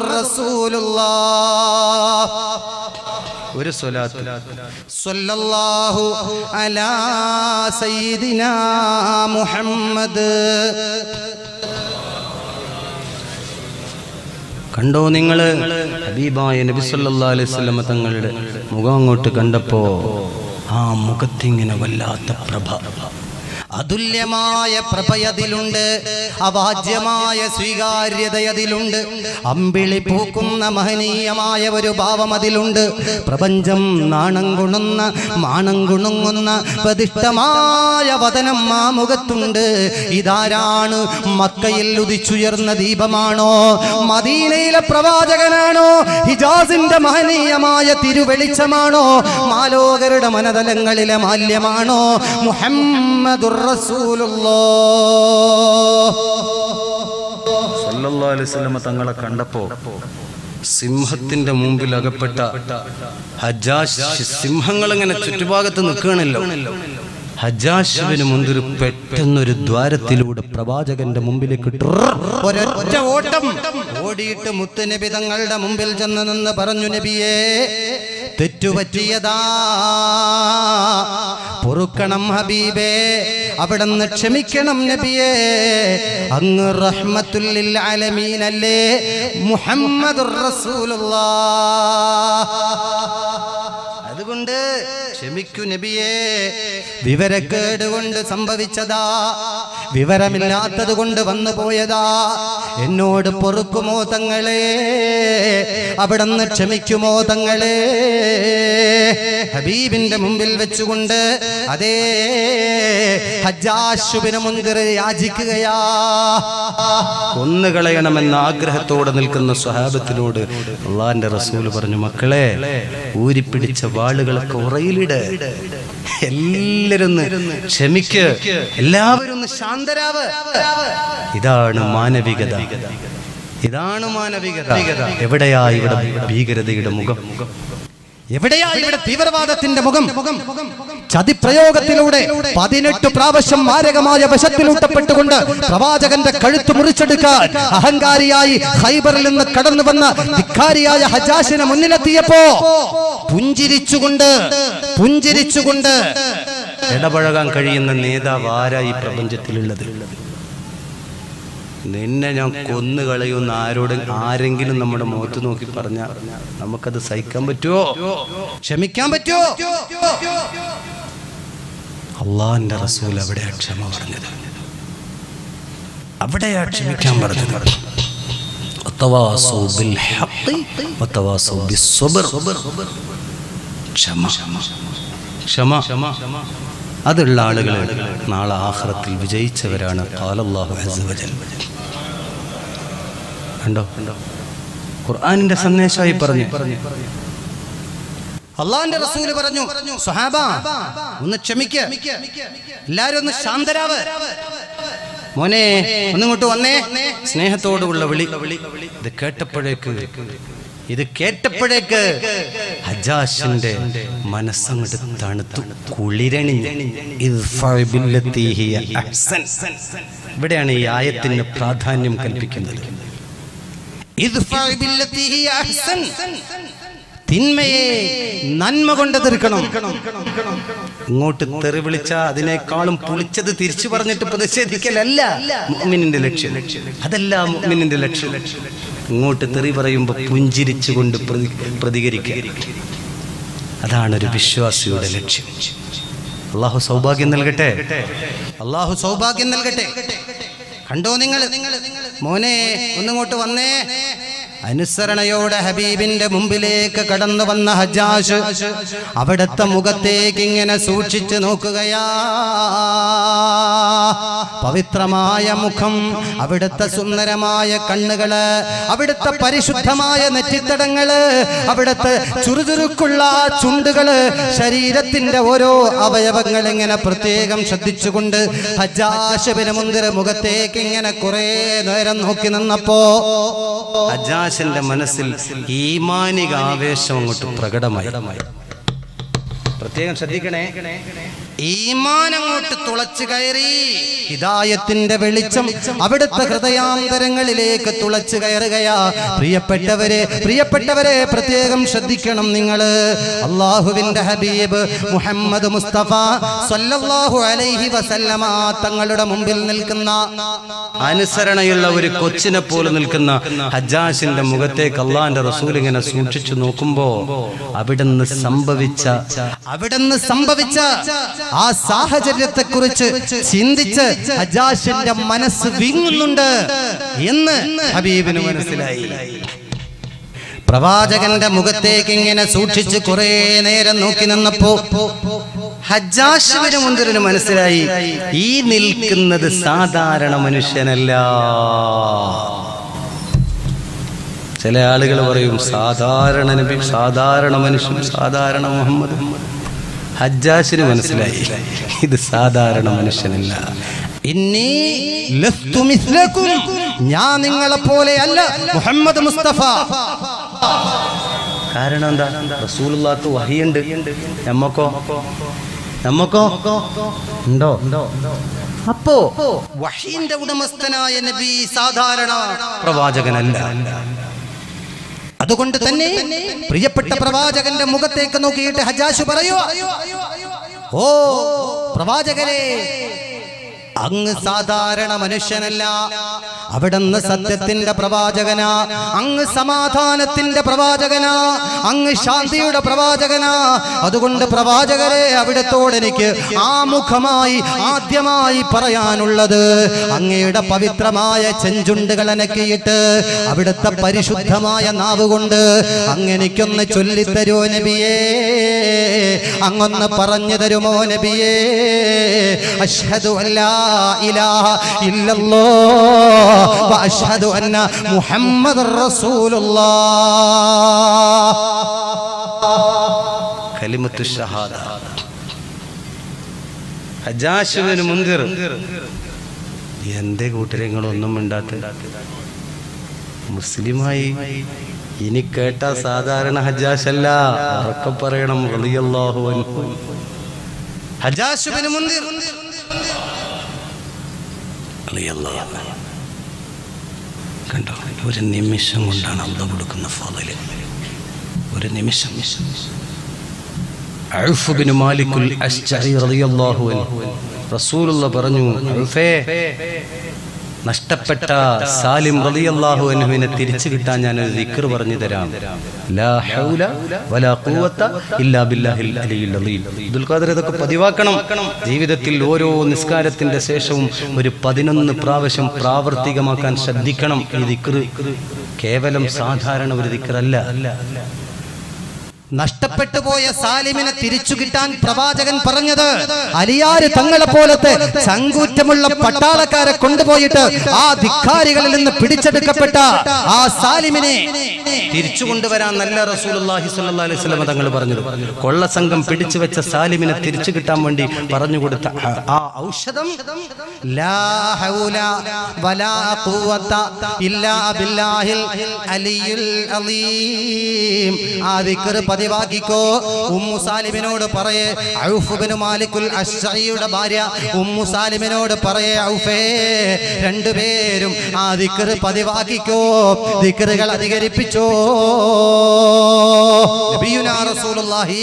Speaker 1: റസൂലുള്ളാഹ്
Speaker 2: ഒരു സ്വലാത്ത്
Speaker 1: സല്ലല്ലാഹു അലാ സയ്യിദിനാ മുഹമ്മദ്
Speaker 2: കണ്ടോ നിങ്ങള് ഹബീബായ നബി സല്ലല്ലാഹു അലൈഹി വസല്ലമ തങ്ങളുടെ മുഖം അങ്ങോട്ട് കണ്ടപ്പോ ആ മുഖത്തിങ്ങനെ വല്ലാത്ത പ്രഭ
Speaker 1: അതുല്യമായ പ്രഭയതിലുണ്ട് അവാജ്യമായ സ്വീകാര്യതയതിലുണ്ട് അമ്പിളി പൂക്കുന്ന മഹനീയമായ ഒരു ഭാവം അതിലുണ്ട് പ്രപഞ്ചം നാണം കുണുന്ന മാണം കുണുങ്ങുന്ന പ്രതിഷ്ഠമായ വതനം ആ മുഖത്തുണ്ട് ഇതാരാണ് മക്കയിൽ ഉദിച്ചുയർന്ന ദീപമാണോ മദീനയിലെ പ്രവാചകനാണോ ഹിജാസിന്റെ മഹനീയമായ തിരുവെളിച്ചമാണോ മാലോകരുടെ മനതലങ്ങളിലെ മാല്യമാണോ മുഹമ്മദുർ റസൂലുള്ളാഹ്
Speaker 2: സല്ലല്ലാഹു അലൈഹി വസല്ലമ തങ്ങളെ കണ്ടപ്പോ സിംഹത്തിന്റെ മുമ്പിൽ അകപ്പെട്ട ഹജ്ജാശ് സിംഹങ്ങൾ ഇങ്ങനെ ചുറ്റുഭാഗത്ത് നിൽക്കുകയാണല്ലോ ഹജ്ജാശുവിന് മുന്തിരി പെട്ടെന്നൊരു ദ്വാരത്തിലൂടെ പ്രവാചകന്റെ മുമ്പിലേക്ക് ട്രർ
Speaker 1: ഒരൊറ്റ ഓട്ടം ഓടിയിട്ട് മുത്തുനബി തങ്ങളുടെ മുമ്പിൽ ചെന്ന് നിന്ന് പറഞ്ഞു നബിയേ തെറ്റുപറ്റിയതാ പൊറുക്കണം ഹബീബേ അവിടുന്ന് ക്ഷമിക്കണം നബിയേ അങ്ങ് റഹ്മത്തുല്ലിൽ ആലമീനല്ലേ മുഹമ്മദുർ റസൂലുള്ളാഹ് അതുകൊണ്ട് ക്ഷമിക്കൂ നബിയേ വിവരക്കേട് കൊണ്ട് സംഭവിച്ചതാ വിവരമില്ലാത്തത് കൊണ്ട് വന്നു പോയതാ എന്നോട് പൊറുക്കുമോ തങ്ങളെ അവിടുന്ന് ക്ഷമിക്കുമോ തങ്ങളെ ഹബീബിന്റെ മുമ്പിൽ വെച്ചുകൊണ്ട് അതേ ഹജ്ജാശുബിന് മുൻകിർ യാചിക്കുകയാ
Speaker 2: കൊന്നുകളയണമെന്ന ആഗ്രഹത്തോടെ നിൽക്കുന്ന സ്വഹാബത്തിനോട് അള്ളാന്റെ റസൂൽ പറഞ്ഞു മക്കളെ ഊരിപ്പിടിച്ച വാളുകളൊക്കെ ഉറയിലിട് എല്ലാവരും ഒന്ന് ക്ഷമിക്ക് എല്ലാവരും ഒന്ന് ശാന്തരാവ് ഇതാണ് മാനവികത ഇതാണ് മാനവികത എവിടെയാ ഇവിടെ ഭീകരതയുടെ മുഖം
Speaker 1: എവിടെയാ ഇവിടെ തീവ്രവാദത്തിന്റെ മുഖം ചതിപ്രയോഗത്തിലൂടെ പതിനെട്ട് പ്രാവശ്യം മാരകമായ വശത്തിലൂട്ടപ്പെട്ടുകൊണ്ട് പ്രവാചകന്റെ കഴുത്ത് മുറിച്ചെടുക്കാൻ അഹങ്കാരിയായി ഹൈബറിൽ നിന്ന് കടന്നു വന്ന ധിക്കാരിയായ ഹജാഷിനെ മുന്നിലെത്തിയപ്പോ പുഞ്ചിരിച്ചുകൊണ്ട് പുഞ്ചിരിച്ചുകൊണ്ട്
Speaker 2: ഇടപഴകാൻ കഴിയുന്ന നേതാവ് ആരാ ഈ പ്രപഞ്ചത്തിലുള്ളത് നിന്നെ ഞാൻ കൊന്നു കളയുന്ന ആരോട് ആരെങ്കിലും നമ്മുടെ മുഖത്ത് നോക്കി പറഞ്ഞാൽ നമുക്കത് സഹിക്കാൻ പറ്റുമോ
Speaker 1: ക്ഷമിക്കാൻ പറ്റുമോ
Speaker 2: അള്ളാന്റെ റസൂൽ അവിടെയാ ക്ഷമ പറഞ്ഞത് അവിടെയാ ക്ഷമിക്കാൻ പറഞ്ഞത് വതവാസൗ ബിൽ ഹഖ് വതവാസൗ ബിസ്സബ്ർ. ക്ഷമ ക്ഷമ അതുള്ള ആളുകൾ നാളെ ആഖിറത്തിൽ വിജയിച്ചവരാണ് ഖാലല്ലാഹു അസ്സ വജൽ കണ്ടോ ഖുർആനിന്റെ സന്ദേശമായി പറഞ്ഞു
Speaker 1: അള്ളാന്റെ റസൂല് പറഞ്ഞു സുഹാബ ഒന്ന് ക്ഷമിക്ക എല്ലാരും ഒന്ന് ശാന്തരാവ് മോനെ ഒന്നിങ്ങോട്ട് വന്നേ
Speaker 2: സ്നേഹത്തോടുള്ള വിളി ഇത് കേട്ടപ്പോഴേക്ക് ഇത് കേട്ടപ്പോഴേക്ക് ഹജാഷിന്റെ മനസ്സങ്ങോട്ട് തണുത്തു കുളിരണിഞ്ഞു ഇദ്ഫഅ ബില്ലത്തി ഹിയ അഹ്സൻ. ഇവിടെയാണ് ഈ ആയത്തിന് പ്രാധാന്യം കൽപ്പിക്കുന്നത്
Speaker 1: ഇദ്ഫഅ ബില്ലത്തി ഹിയ അഹ്സൻ. തിന്മയെ നന്മ കൊണ്ട് തീർക്കണം
Speaker 2: ഇങ്ങോട്ട് തെറി വിളിച്ച അതിനേക്കാളും പുളിച്ചത് തിരിച്ചു പറഞ്ഞിട്ട് പ്രതിഷേധിക്കലല്ല മുഅ്മിനിന്റെ ലക്ഷ്യം അതല്ല മുഅ്മിനിന്റെ ലക്ഷ്യം ഇങ്ങോട്ട് തെറി പറയുമ്പോൾ പുഞ്ചിരിച്ചുകൊണ്ട് പ്രതി പ്രതികരിക്കുക അതാണ് ഒരു വിശ്വാസിയുടെ ലക്ഷ്യം അള്ളാഹു സൗഭാഗ്യം നൽകട്ടെ
Speaker 1: അള്ളാഹു സൗഭാഗ്യം നൽകട്ടെ കണ്ടോ നിങ്ങൾ മോനെ ഒന്നിങ്ങോട്ട് വന്നേ അനുസരണയോടെ ഹബീബിന്റെ മുമ്പിലേക്ക് കടന്നു വന്ന ഹജ്ജാഷ് അവിടുത്തെ മുഖത്തേക്ക് ഇങ്ങനെ സൂക്ഷിച്ചു നോക്കുകയാ പവിത്രമായ മുഖം അവിടുത്തെ സുന്ദരമായ കണ്ണുകള് അവിടുത്തെ പരിശുദ്ധമായ നെറ്റിത്തടങ്ങള് അവിടുത്തെ ചുറുചുറുക്കുള്ള ചുണ്ടുകള് ശരീരത്തിന്റെ ഓരോ അവയവങ്ങൾ ഇങ്ങനെ പ്രത്യേകം ശ്രദ്ധിച്ചുകൊണ്ട് ഹജ്ജാശബിന് മുന്തിര മുഖത്തേക്ക് ഇങ്ങനെ കുറെ നേരം നോക്കി നിന്നപ്പോ
Speaker 2: അജാശന്റെ മനസ്സിൽ ഈമാനിക ആവേശം അങ്ങോട്ട് പ്രകടമായി പ്രത്യേകം ശ്രദ്ധിക്കണേ
Speaker 1: ഈമാൻ അങ്ങോട്ട് തുളച്ചു കയറി ഹിദായത്തിന്റെ വെളിച്ചം അവിടുത്തെ ഹൃദയാന്തരങ്ങളിലേക്ക് തുളച്ചു കയറുകയാ പ്രിയപ്പെട്ടവരെ പ്രിയപ്പെട്ടവരെ പ്രത്യേകം ശ്രദ്ധിക്കണം നിങ്ങള് അള്ളാഹുവിന്റെ ഹബീബ് മുഹമ്മദ് മുസ്തഫ സല്ലല്ലാഹു അലൈഹി വസല്ലമ തങ്ങളുടെ മുമ്പിൽ നിൽക്കുന്ന
Speaker 2: അനുസരണയുള്ള ഒരു കൊച്ചിനെ പോലെ നിൽക്കുന്ന ഹജ്ജാഷിന്റെ മുഖത്തേക്ക് അള്ളാന്റെ റസൂൽ ഇങ്ങനെ സൂക്ഷിച്ചു നോക്കുമ്പോ അവിടുന്ന് സംഭവിച്ച
Speaker 1: അവിടുന്ന് സംഭവിച്ച ആ സാഹചര്യത്തെ കുറിച്ച് ചിന്തിച്ച് ഹജാഷിന്റെ മനസ്സ് വിങ്ങുന്നുണ്ട് എന്ന് ഹബീബിന് മനസ്സിലായി പ്രവാചകന്റെ മുഖത്തേക്ക് ഇങ്ങനെ സൂക്ഷിച്ച് കുറെ നേരം നോക്കി നിന്നപ്പോ
Speaker 2: ഹജ്ജാഷിബിന് മുന്തിരിന് മനസ്സിലായി ഈ നിൽക്കുന്നത് സാധാരണ മനുഷ്യനല്ല ചില ആളുകൾ പറയും സാധാരണ നബി സാധാരണ മനുഷ്യൻ സാധാരണ മുഹമ്മദ് ഹജ്ജാഷിന് മനസ്സിലായി ഇത് സാധാരണ മനുഷ്യനല്ല
Speaker 1: ഇന്നി ലസ്തു മിസ്ലക്കും. ഞാൻ നിങ്ങളെ പോലെ അല്ല മുഹമ്മദ് മുസ്തഫ
Speaker 2: കാരണം എന്താ റസൂലുള്ളാക്ക് വഹിയുണ്ട് നമ്മക്കോ നമ്മക്കോ ഉണ്ടോ അപ്പോ
Speaker 1: വഹീന്റെ ഉടമസ്ഥനായ നബി സാധാരണ
Speaker 2: പ്രവാചകനല്ല
Speaker 1: അതുകൊണ്ട് തന്നെ പ്രിയപ്പെട്ട പ്രവാചകന്റെ മുഖത്തേക്ക് നോക്കിയിട്ട് ഹജാഷ് പറയോ ഓ പ്രവാചകരെ അങ്ങ് സാധാരണ മനുഷ്യനല്ല അവിടുന്ന് സത്യത്തിന്റെ പ്രവാചകനാ അങ്ങ് സമാധാനത്തിന്റെ പ്രവാചകനാ അങ്ങ് ശാന്തിയുടെ പ്രവാചകനാ അതുകൊണ്ട് പ്രവാചകരെ അവിടത്തോട് എനിക്ക് ആമുഖമായി ആദ്യമായി പറയാനുള്ളത് അങ്ങയുടെ പവിത്രമായ ചെഞ്ചുണ്ടുകൾ അനക്കിയിട്ട് അവിടുത്തെ പരിശുദ്ധമായ നാവ് കൊണ്ട് അങ്ങനെക്കൊന്ന് ചൊല്ലിത്തരോ നബിയേ അങ്ങൊന്ന് പറഞ്ഞു തരുമോ നബിയേ അഷ്ഹദു അല്ലാ ഇലാഹ ഇല്ലല്ലോ വഅഷ്ഹദു അന്ന മുഹമ്മദർ റസൂലുള്ളാഹ്
Speaker 2: കലിമത്തു ഷഹാദ ഹജാശുവിന് മുന്തിർ എന്റെ കൂട്ടരങ്ങളൊന്നും മിണ്ടാത്ത മുസ്ലിമായി ഇനി കേട്ട സാധാരണ ഹജാഷല്ല ഉറക്കെ പറയണം റളിയല്ലാഹു അൻഹു
Speaker 1: ഹജാശുബിന് മുന്തിർ
Speaker 2: റളിയല്ലാഹു അൻഹു. കണ്ടോ ഒരു നിമിഷം കൊണ്ടാണ് അള്ള കൊടുക്കുന്ന ഫضല് ഒരു നിമിഷം ഔഫ് ബിൻ മാലിക്കുൽ അശ്ജഈ റളിയല്ലാഹു അൻഹു റസൂലുള്ള പറഞ്ഞു ഔഫേ നഷ്ടപ്പെട്ട സാലിം റളിയല്ലാഹു അൻഹുവിനെ തിരിച്ചു കിട്ടാൻ ഞാൻ ഒരു ദിക്ർ പറഞ്ഞു തരാം ലാ ഹൗല വലാ ഖുവത ഇല്ലാ ബില്ലാഹിൽ അലിയിൽ അലീം അബ്ദുൽ ഖാദർ ഇതൊക്കെ പതിവാക്കണം ജീവിതത്തിൽ ഓരോ നിസ്കാരത്തിന്റെ ശേഷവും ഒരു പതിനൊന്ന് പ്രാവശ്യം പ്രാവർത്തികമാക്കാൻ ശ്രദ്ധിക്കണം ഈ ദിക്ർ കേവലം സാധാരണ ഒരു ദിക്റല്ല
Speaker 1: നഷ്ടപ്പെട്ടു പോയ സാലിമിനെ തിരിച്ചു കിട്ടാൻ പ്രവാചകൻ പറഞ്ഞത് അലിയാര് തങ്ങളെ പോലത്തെ ചങ്കൂറ്റമുള്ള പട്ടാളക്കാരെ കൊണ്ടുപോയിട്ട് ആ ധിക്കാരികളിൽ നിന്ന് പിടിച്ചെടുക്കപ്പെട്ട ആ സാലിമിനെ
Speaker 2: തിരിച്ചു കൊണ്ടുവരാൻ നല്ല റസൂലുള്ളാഹി സ്വല്ലല്ലാഹി അലൈഹി വസല്ലം തങ്ങൾ പറഞ്ഞത് കൊള്ള സംഘം പിടിച്ചു വെച്ച സാലിമിനെ തിരിച്ചു കിട്ടാൻ വേണ്ടി പറഞ്ഞു കൊടുത്ത ആ- ആ ഔഷധം
Speaker 1: ലാ ഹൗല വലാ ഖുവത ഇല്ലാ ബില്ലാഹിൽ അലിയുൽ അലീം ആ ദിക്ർ പതിവാക്കിക്കോ ഉമ്മു സാലിമിനോട് പറയേ ഔഫ് ബിൻ മാലിക്കുൽ അശ്ശഈയുടെ ഭാര്യ ഉമ്മു സാലിമിനോട് പറയേ ഔഫേ രണ്ടുപേരും ആ ദിക്ർ പതിവാക്കിക്കോ ദിക്റുകൾ അധികരിപ്പിച്ചോ നബിയുനാ റസൂലുള്ളാഹി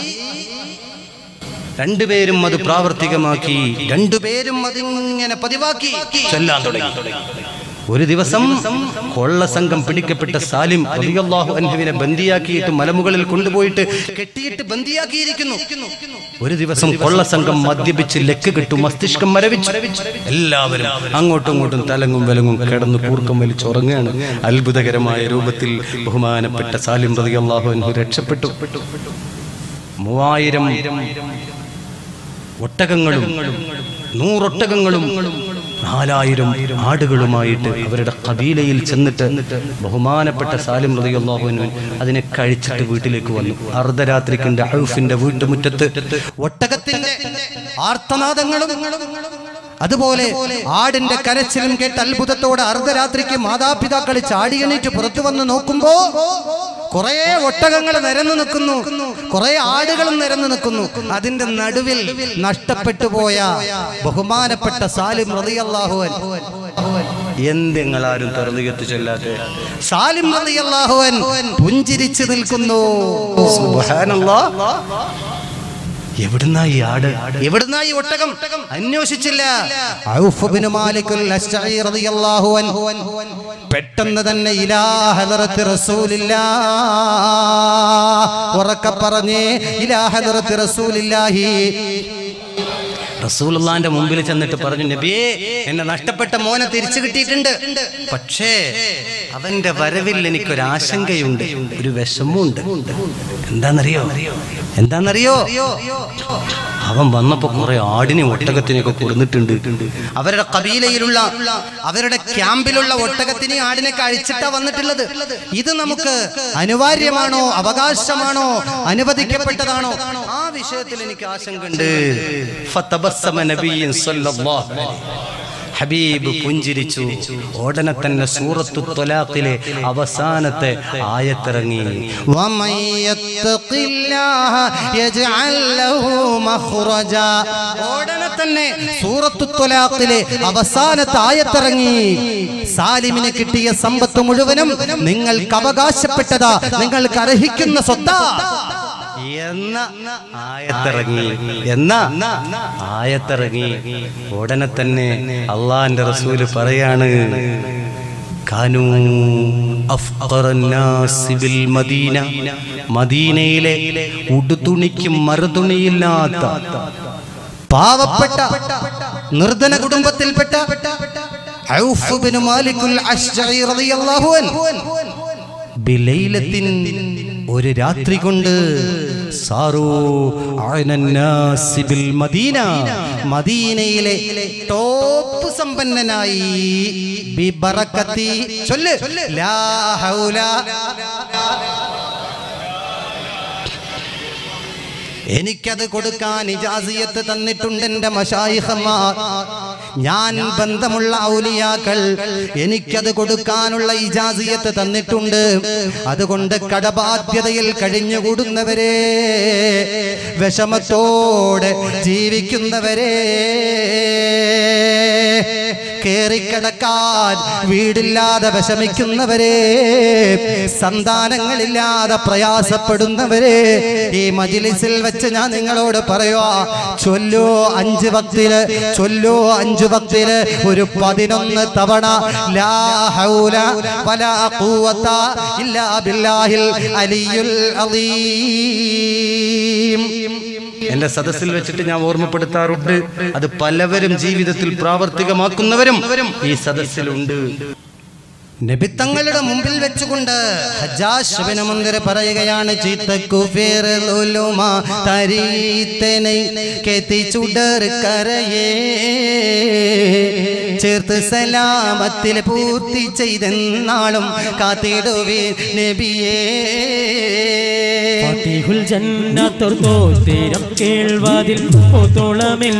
Speaker 2: രണ്ടുപേരും അത് പ്രാവർത്തികമാക്കി
Speaker 1: രണ്ടുപേരും അതിങ്ങനെ പതിവാക്കി
Speaker 2: ചൊല്ലാൻ തുടങ്ങി ഒരു ദിവസം കൊള്ള സംഘം പിടിക്കപ്പെട്ട സാലിം റളിയല്ലാഹു അൻഹുവിനെ ബന്ദിയാക്കിയിട്ട് മലമുകളിൽ കൊണ്ടുപോയിട്ട്
Speaker 1: കെട്ടിയിട്ട് ബന്ദിയാക്കിയിരിക്കുന്നു
Speaker 2: ഒരു ദിവസം കൊള്ള സംഘം മദ്യപിച്ച് ലക്ക് കിട്ടു മസ്തിഷ്കം മരവിച്ചു എല്ലാവരും അങ്ങോട്ടും ഇങ്ങോട്ടും തലങ്ങും വിലങ്ങും കിടന്ന് കൂർക്കം വലിച്ചുറങ്ങുകയാണ് അത്ഭുതകരമായ രൂപത്തിൽ ബഹുമാനപ്പെട്ട സാലിം റളിയല്ലാഹു അൻഹു രക്ഷപ്പെട്ടു മൂവായിരം ഒട്ടകങ്ങളും നൂറൊട്ടകങ്ങളും നാലായിരം ആടുകളുമായിട്ട് അവരുടെ കബീലയിൽ ചെന്നിട്ട് ബഹുമാനപ്പെട്ട സാലിം റളിയല്ലാഹുവിന് അതിനെ കഴിച്ചിട്ട് വീട്ടിലേക്ക് വന്നു അർദ്ധരാത്രിക്കിന്റെ ഔഫിന്റെ വീട്ടുമുറ്റത്ത്
Speaker 1: ഒട്ടകത്തിന്റെ ആർത്തനാദങ്ങളും അതുപോലെ ആടിന്റെ കരച്ചിലും കേട്ട് അത്ഭുതത്തോടെ അർദ്ധരാത്രിക്ക് മാതാപിതാക്കൾ ചാടിയണീറ്റ് പുറത്തു വന്ന് നോക്കുമ്പോ കുറെ ഒട്ടകങ്ങൾ നിരന്നു നിൽക്കുന്നു കുറെ ആടുകളും നിരന്നു നിൽക്കുന്നു അതിന്റെ നടുവിൽ നഷ്ടപ്പെട്ടു പോയ ബഹുമാനപ്പെട്ട സാലിം റളിയല്ലാഹുവൻ
Speaker 2: എന്തെങ്ങളാരും തെറുതികത്ത് ചെല്ലാതെ
Speaker 1: സാലിം റളിയല്ലാഹുവൻ പുഞ്ചിരിച്ചു നിൽക്കുന്നു
Speaker 2: സുബ്ഹാനല്ലാഹ്. എവിടുന്നാ ഈ ആട്
Speaker 1: എവിടുന്നാ ഈ ഒട്ടകം അന്വേഷിച്ചില്ല ഔഫ് ബിൻ മാലിക്കുൽ അശ്ശഈ റളിയല്ലാഹു അൻഹു പെട്ടെന്ന് തന്നെ ഇലാ ഹദറത്ത് റസൂലില്ലാ ഉറക്കെ പറഞ്ഞേ ഇലാ ഹദറത്ത് റസൂലില്ലാഹി
Speaker 2: റസൂലുള്ളാന്റെ മുമ്പിൽ ചെന്നിട്ട് പറഞ്ഞു നബിയേ എന്നെ നഷ്ടപ്പെട്ട മോനെ തിരിച്ചു കിട്ടിയിട്ടുണ്ട് പക്ഷേ അവന്റെ വരവിൽ എനിക്കൊരു ആശങ്കയുണ്ട് ഒരു വിഷമമുണ്ട് എന്താണെന്നറിയോ എന്താണെന്നറിയോ അവൻ വന്നപ്പോ കുറെ ആടിനെ ഒട്ടകത്തിനെയൊക്കെ കൊടുത്തിട്ടുണ്ട്
Speaker 1: അവരുടെ കബീലയിലുള്ള അവരുടെ ക്യാമ്പിലുള്ള ഒട്ടകത്തിനെ ആടിനൊക്കെ അഴിച്ചിട്ടാ വന്നിട്ടുള്ളത് ഇത് നമുക്ക് അനിവാര്യമാണോ അവകാശമാണോ അനുവദിക്കപ്പെട്ടതാണോ
Speaker 2: ആ വിഷയത്തിൽ എനിക്ക് ആശങ്കയുണ്ട് ഫതബസ്സമ നബിയ്യൻ സ്വല്ലല്ലാഹു അലൈഹി. ഹബീബ് പുഞ്ചിരിച്ചു ഉടനെ തന്നെ സൂറത്തു ത്വലാഖിലെ അവസാനത്തെ ആയത്തിറങ്ങി
Speaker 1: ومن يتق الله يجعل له مخرجا ഉടനെ തന്നെ സൂറത്തു ത്വലാഖിലെ അവസാനത്തെ ആയത്തിറങ്ങി സാലിമിന് കിട്ടിയ സമ്പത്ത് മുഴുവനും നിങ്ങൾക്ക് അവകാശപ്പെട്ടതാ നിങ്ങൾക്ക് അർഹിക്കുന്ന സ്വത്താ
Speaker 2: എന്ന ആയത്തിറങ്ങി എന്ന ആയത്തിറങ്ങി ഉടനെ തന്നെ അള്ളാന്റെ റസൂല് പറയാണ് കാനൂ അഫ്ഖറന്നാസി ബിൽ മദീന മദീനയിലെ ഉടുതുണിക്ക് മറുതുണിയില്ലാത്ത
Speaker 1: പാവപ്പെട്ട നിർധന കുടുംബത്തിൽപ്പെട്ട ഔഫ് ബിൻ മാലിക്കുൽ അശ്ജഈ റളിയല്ലാഹു അൻഹു ബിലൈലത്തിൻ ഒരു രാത്രി കൊണ്ട് സാറൂ അഅനന്നാസി ബിൽ മദീന മദീനയിലെ ടോപ്പ് സമ്പന്നനായി ബിബറക്കത്തി ചൊല്ല് ലാ ഹൗല എനിക്കത് കൊടുക്കാൻ ഇജാസിയത്ത് തന്നിട്ടുണ്ട് എൻ്റെ മഷായിഹന്മാർ ഞാൻ ബന്ധമുള്ള ഔലിയാക്കൾ എനിക്കത് കൊടുക്കാനുള്ള ഇജാസിയത്ത് തന്നിട്ടുണ്ട് അതുകൊണ്ട് കടബാധ്യതയിൽ കഴിഞ്ഞുകൂടുന്നവരെ വിഷമത്തോടെ ജീവിക്കുന്നവരെ കേറിക്കിടക്കാൻ വീടില്ലാതെ വിഷമിക്കുന്നവരെ സന്താനങ്ങളില്ലാതെ പ്രയാസപ്പെടുന്നവരെ ഈ മജിലിസിൽ വെച്ച് ഞാൻ നിങ്ങളോട് പറയുക ചൊല്ലോ അഞ്ച് ഭക്തില് ചൊല്ലോ അഞ്ചു ഭക്തില് ഒരു പതിനൊന്ന് തവണ ലാ ഹൗല വലാ ഖുവത ഇല്ലാ ബില്ലാഹിൽ അലിയുൽ അലീം
Speaker 2: എന്റെ സദസ്സിൽ വെച്ചിട്ട് ഞാൻ ഓർമ്മപ്പെടുത്താറുണ്ട് അത് പലവരും ജീവിതത്തിൽ പ്രാവർത്തികമാക്കുന്നവരും ഈ സദസ്സിലുണ്ട്
Speaker 1: നബിത്തങ്ങളുടെ മുമ്പിൽ വെച്ചുകൊണ്ട് ഹജ്ജാജ് ഇബ്നു മുൻദിർ പറയുകയാണ് ചീത്തക്കുഫിർ ലുലുമ തരീത്തനെ കെത്തി ചുടർ കരയേ ചേർത്ത് സലാമത്തിൽ പൂർത്തി ചെയ്തെന്നാളും കാത്തിടുവേ നബിയേ
Speaker 3: ഫാത്തിഹുൽ ജന്നത്തോർത്തോ തീരം കേൾവാതിൽ പോത്തോളമിൽ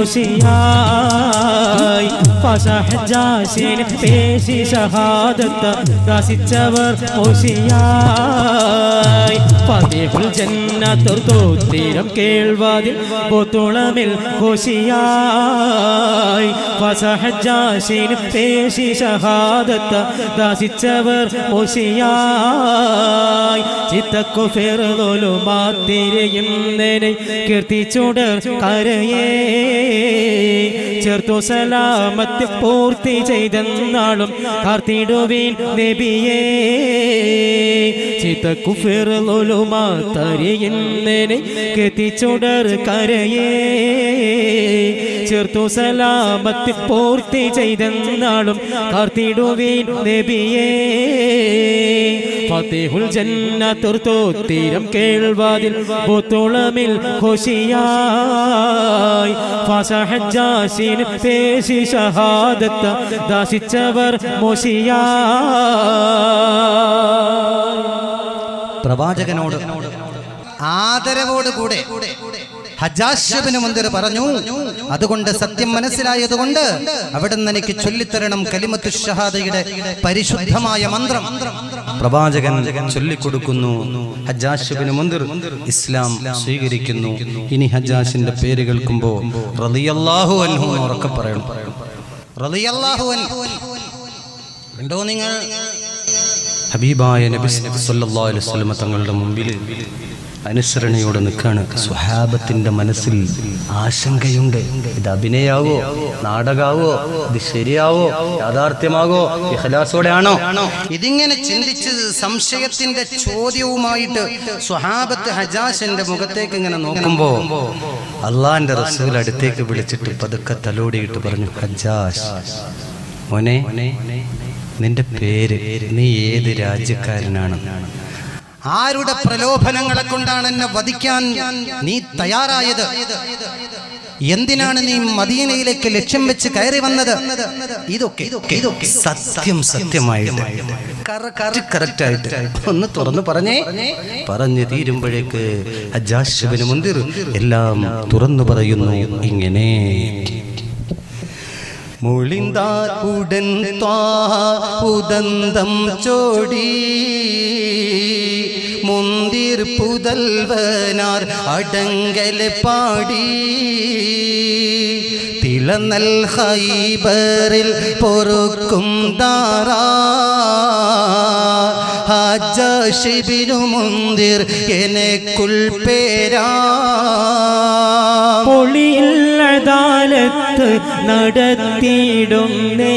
Speaker 3: ഖുശിയായി ഫസഹജാസിന് പേശി ഷഹാദത്ത് ദാസിച്ചവർ ഖുശിയായി ഫാത്തിഹുൽ ജന്നത്തോർത്തോ തീരം കേൾവാതിൽ പോത്തോളമിൽ ഖുശിയായി ഫസഹജാസിന് പേശി ഷഹാദത്ത് ദാസിച്ചവർ ഖുശിയായി ചിത്തക്കു ഫെറുതൊലു മാത്തിരിയുന്നതിനെ കീർത്തിച്ചുടർ കരയേ ചേർത്തു സലാമത്ത് പൂർത്തി ചെയ്തെന്നാളും കാർത്തിടുവീൻ നബിയേ ചിത്തക്കു ഫെറുതൊലു മാത്തരിയുന്നതിനെ കീർത്തിച്ചുടർ കരയേ ചേർത്തു സലാമത്ത് പൂർത്തി ചെയ്തെന്നാളും കാർത്തിടുവീൻ നബിയേ ഫത്തേഹുൽ ജന്നത്തുർത്തോ തീരം കേൾവാതിൽ ബോത്തോളമിൽ ഖുശിയായി ഫസഹജാസിന് പേശി ഷഹാദത്ത് ദാസിച്ചവർ മോശിയായി
Speaker 1: പ്രവാചകനോട് ആദരവോടുകൂടെ ഹജാശബിന് മുന്തിർ പറഞ്ഞു അതുകൊണ്ട് സത്യം മനസ്സിലായതുകൊണ്ട് അവിടുന്ന് എനിക്ക് ചൊല്ലിത്തരണം കലിമത്തു ഷഹാദയുടെ പരിശുദ്ധമായ മന്ത്രം
Speaker 2: പ്രവാചകൻ ചൊല്ലിക്കൊടുക്കുന്നു ഹജ്ജാഷിബിന് മുന്തിർ ഇസ്ലാം സ്വീകരിക്കുന്നു ഇനി ഹജ്ജാഷിന്റെ പേര് കേൾക്കുമ്പോ റളിയല്ലാഹു അൻഹു എന്ന് ഉറക്കെ പറയണം
Speaker 1: റളിയല്ലാഹു അൻഹു. കണ്ടോ നിങ്ങൾ
Speaker 2: ഹബീബായ നബി സല്ലല്ലാഹു അലൈഹി വസല്ലം തങ്ങളുടെ മുമ്പിൽ അനുസരണയോടെ നിൽക്കാണ് സ്വഹാബത്തിന്റെ മനസ്സിൽ ആശങ്കയുണ്ട് ഇത് അഭിനയാവോ നാടകാവോ ഇത് ശരിയാവോ യാഥാർത്ഥ്യമാകോ ഇഹലാസോടെയാണോ
Speaker 1: ഇതിങ്ങനെ ചിന്തിച്ച് സംശയത്തിന്റെ ചോദ്യവുമായിട്ട് സ്വഹാബത്ത് ഹജാസിന്റെ മുഖത്തേക്ക് ഇങ്ങനെ നോക്കുമ്പോ
Speaker 2: നോക്കുമ്പോ അള്ളാന്റെ റസൂൽ അടുത്തേക്ക് വിളിച്ചിട്ട് പതുക്കെ തലോടിയിട്ട് പറഞ്ഞു ഹജ്ജാസ് മോനെ നിന്റെ പേര് നീ ഏത് രാജ്യക്കാരനാണ്
Speaker 1: ആരുടെ പ്രലോഭനങ്ങളെ കൊണ്ടാണ് എന്നെ വധിക്കാൻ നീ തയ്യാറായത് എന്തിനാണ് നീ മദീനയിലേക്ക് ലക്ഷ്യം വെച്ച് കയറി വന്നത് ഇതൊക്കെ ഇതൊക്കെ
Speaker 2: സത്യം സത്യമായിട്ട് കറക്റ്റ് ആയിട്ട് ഒന്ന് തുറന്നു പറഞ്ഞേ പറഞ്ഞു തീരുമ്പോഴേക്ക് ഹജ്ജാശുബിന് മുന്തിർ എല്ലാം തുറന്നു പറയുന്നു ഇങ്ങനെ മുളിന്താർ ഉടൻ ഉദന്തം ചോടി മുന്തിർ പുതൽവനാർ അടങ്കൽ പാടി തിളന്നൽ ഹൈബറിൽ പൊറുക്കും താറാ ഹജ്ജാഷിബിനു മുന്തിർ എനക്കുൾ പേരാ
Speaker 3: പൊളിയില്ലതാലത്ത് നടത്തിയിടുന്നേ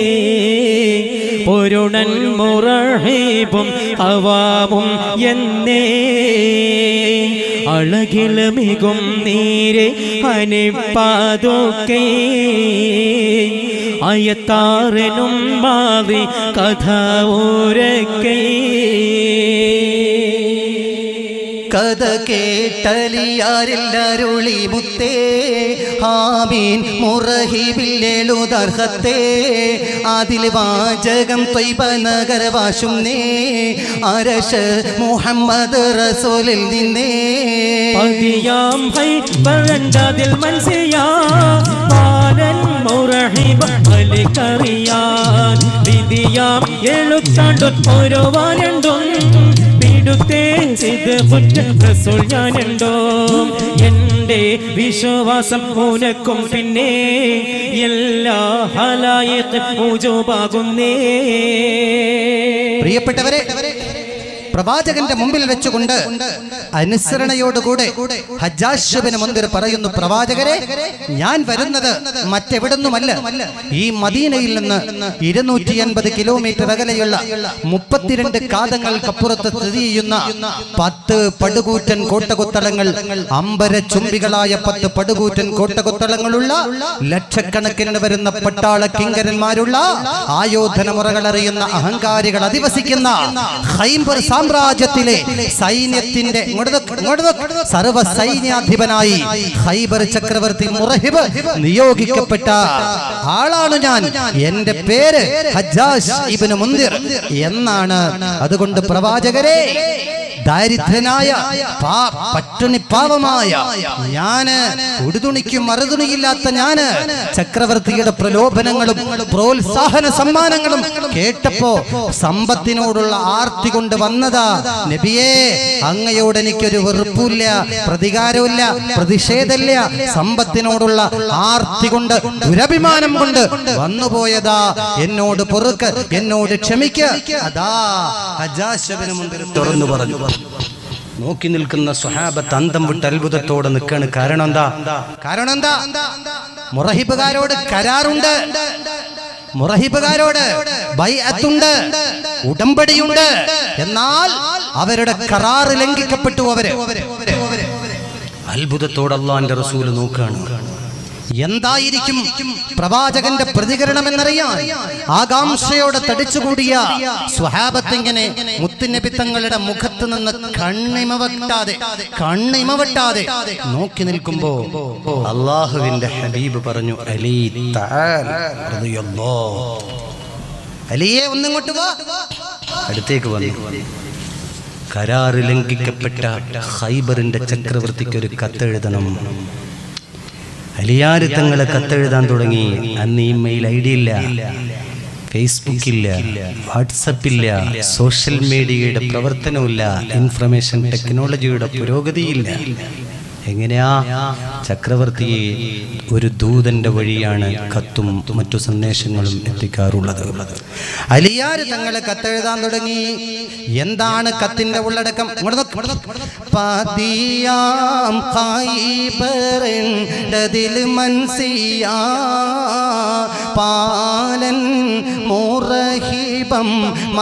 Speaker 3: പൊരുണൻ മുറഹീബും അവാമും എന്നേ അഴകിൽ മികും നീരെ അനിപ്പാതൊക്കെ അയത്താറിനും മാറി കഥ ഊരക്കേ
Speaker 1: കഥ കേട്ടലിയാരെല്ലാരുളി മുത്തേ ഹാമീൻ മുറഹിബില്ലെഴുതർഹത്തേ അതിൽ വാചകം ത്വയ്ബ നഗരവാശും നേ അരശ് മുഹമ്മദ് റസൂലിൽ നിന്നേ
Speaker 3: പതിയാം ഹൈബറണ്ടതിൽ മനസ്സിയാ പാലൻ മുറഹിബ അലിക്കറിയാൻ വിധിയാം എഴുത്താണ്ടും ഓരോ വാരണ്ടും പിടുത്തേ ചെയ്ത് ഒറ്റ റസൂൽ ഞാനുണ്ടോ എൻ്റെ വിശ്വാസം ഉനക്കും പിന്നെ എല്ലാ ഹലായത്തും ഊജോബാകുന്നേ
Speaker 1: പ്രിയപ്പെട്ടവരെ പ്രവാചകന്റെ മുമ്പിൽ വെച്ചുകൊണ്ട് അനുസരണയോടുകൂടെ ഹജ്ജാശുബിന് മുന്തിർ പറയുന്നു പ്രവാചകരെ ഞാൻ വരുന്നത് മറ്റെവിടുന്നുമല്ല ഈ മദീനയിൽ നിന്ന് ഇരുന്നൂറ്റി അൻപത് കിലോമീറ്റർ അകലെയുള്ള മുപ്പത്തിരണ്ട് കാതങ്ങൾക്കപ്പുറത്ത് സ്ഥിതി ചെയ്യുന്ന പത്ത് പടുകൂറ്റൻ കോട്ടകൊത്തളങ്ങൾ അമ്പര ചുംബികളായ പത്ത് പടുകൂറ്റൻ കോട്ടകൊത്തളങ്ങളുള്ള ലക്ഷക്കണക്കിന് വരുന്ന പട്ടാള കിങ്കരന്മാരുള്ള ആയോധന മുറകൾ അറിയുന്ന അഹങ്കാരികൾ അധിവസിക്കുന്ന ഹൈംബർ സാമ്രാജ്യത്തിലെ സൈന്യത്തിന്റെ ഇങ്ങോട്ട് നോക്ക്, ഇങ്ങോട്ട് നോക്ക്. സർവ്വ സൈന്യാധിപനായി ഹൈബർ ചക്രവർത്തി മുറഹിബ് നിയോഗിക്കപ്പെട്ട ആളാണ് ഞാൻ എന്റെ പേര് ഹജ്ജാജ് ഇബ്നു മുന്തിർ എന്നാണ് അതുകൊണ്ട് പ്രവാചകരെ ദാരിദ്രനായ പാ- പട്ടിണി പാവമായ ഞാന് ഉടുതുണിക്കും മറുതുണിയില്ലാത്ത ഞാന് ചക്രവർത്തിയുടെ പ്രലോഭനങ്ങളും പ്രോത്സാഹന സമ്മാനങ്ങളും കേട്ടപ്പോ സമ്പത്തിനോടുള്ള ആർത്തി കൊണ്ട് വന്നതാ നബിയേ അങ്ങയോട് എനിക്കൊരു വെറുപ്പില്ല പ്രതികാരമില്ല പ്രതിഷേധമില്ല സമ്പത്തിനോടുള്ള ആർത്തി കൊണ്ട് ദുരഭിമാനം കൊണ്ട് വന്നുപോയതാ എന്നോട് പൊറുക്ക് എന്നോട് ക്ഷമിക്ക് അതാ ഹജാശബിന് മുമ്പിൽ
Speaker 2: തുറന്നു പറഞ്ഞു നോക്കി നിൽക്കുന്ന സ്വഹാബത്ത് അന്തം വിട്ട് അത്ഭുതത്തോടെ നിൽക്കാണ് കാരണം എന്താ
Speaker 1: കാരണം എന്താ മുറഹിബുകാരോട് കരാറുണ്ട് മുറഹിബുകാരോട് ബൈഅത്തുണ്ട് ഉടമ്പടിയുണ്ട് എന്നാൽ അവരുടെ കരാറ് ലംഘിക്കപ്പെട്ടു അവര്
Speaker 2: അത്ഭുതത്തോടെ അള്ളാന്റെ റസൂല് നോക്കുകയാണ്
Speaker 1: എന്തായിരിക്കും പ്രവാചകന്റെ പ്രതികരണം എന്നറിയാൻ ആകാംക്ഷയോടെ തടിച്ചുകൂടിയ സ്വഹാബത്തിങ്ങനെ മുത്തുനബി തങ്ങളുടെ മുഖത്ത് നിന്ന് കണ്ണിമവട്ടാതെ കണ്ണിമവട്ടാതെ നോക്കി നിൽക്കുമ്പോ
Speaker 2: അള്ളാഹുവിന്റെ ഹബീബ് പറഞ്ഞു അലി തആൽ റളിയല്ലാഹ്.
Speaker 1: അലിയെ ഒന്നിങ്ങോട്ട് വാ
Speaker 2: അടുത്തേക്ക് വന്നു കരാറ് ലംഘിക്കപ്പെട്ട ഹൈബറിന്റെ ചക്രവർത്തിക്ക് ഒരു കത്തെഴുതണം അലിയാര് തങ്ങളെ കത്തെഴുതാൻ തുടങ്ങി അന്ന് ഇമെയിൽ ഐ ഡി ഇല്ല ഫേസ്ബുക്ക് ഇല്ല വാട്സപ്പ് ഇല്ല സോഷ്യൽ മീഡിയയുടെ പ്രവർത്തനമില്ല ഇൻഫർമേഷൻ ടെക്നോളജിയുടെ പുരോഗതിയില്ല എങ്ങനെയാ ചക്രവർത്തിയെ ഒരു ദൂതന്റെ വഴിയാണ് കത്തും മറ്റു സന്ദേശങ്ങളും എത്തിക്കാറുള്ളത്
Speaker 1: അലിയാര് തങ്ങളെ കത്തെഴുതാൻ തുടങ്ങി എന്താണ് കത്തിന്റെ ഉള്ളടക്കം ഇങ്ങോട്ട് നോക്ക്, ഇങ്ങോട്ട് നോക്ക്. പതിയാം ഖൈബറിണ്ടതിൽ മനസ്സിയാ പാലൻ മുറഹിബം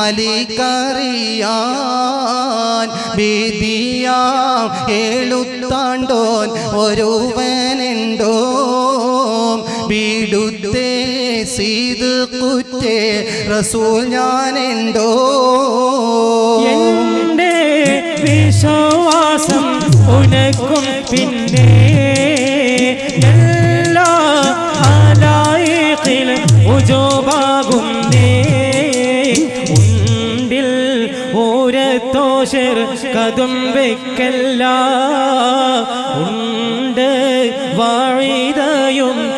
Speaker 1: മലിക്കറിയാൻ വിധിയാം ഏളുത്താണ്ടോൻ ഒരുവനുണ്ടോ വീടുത്തേ സീത് കുറ്റേ റസൂൽ ഞാനുണ്ടോ
Speaker 3: എന്റെ വിശ്വാസം ഉനക്കും പിന്നെ എല്ലാ ആലായിലും ഉജോബാകുന്നേ ഉണ്ടിൽ ഓരത്തോഷർ കതും വെക്കല്ല ഉണ്ട് വാഴിതയും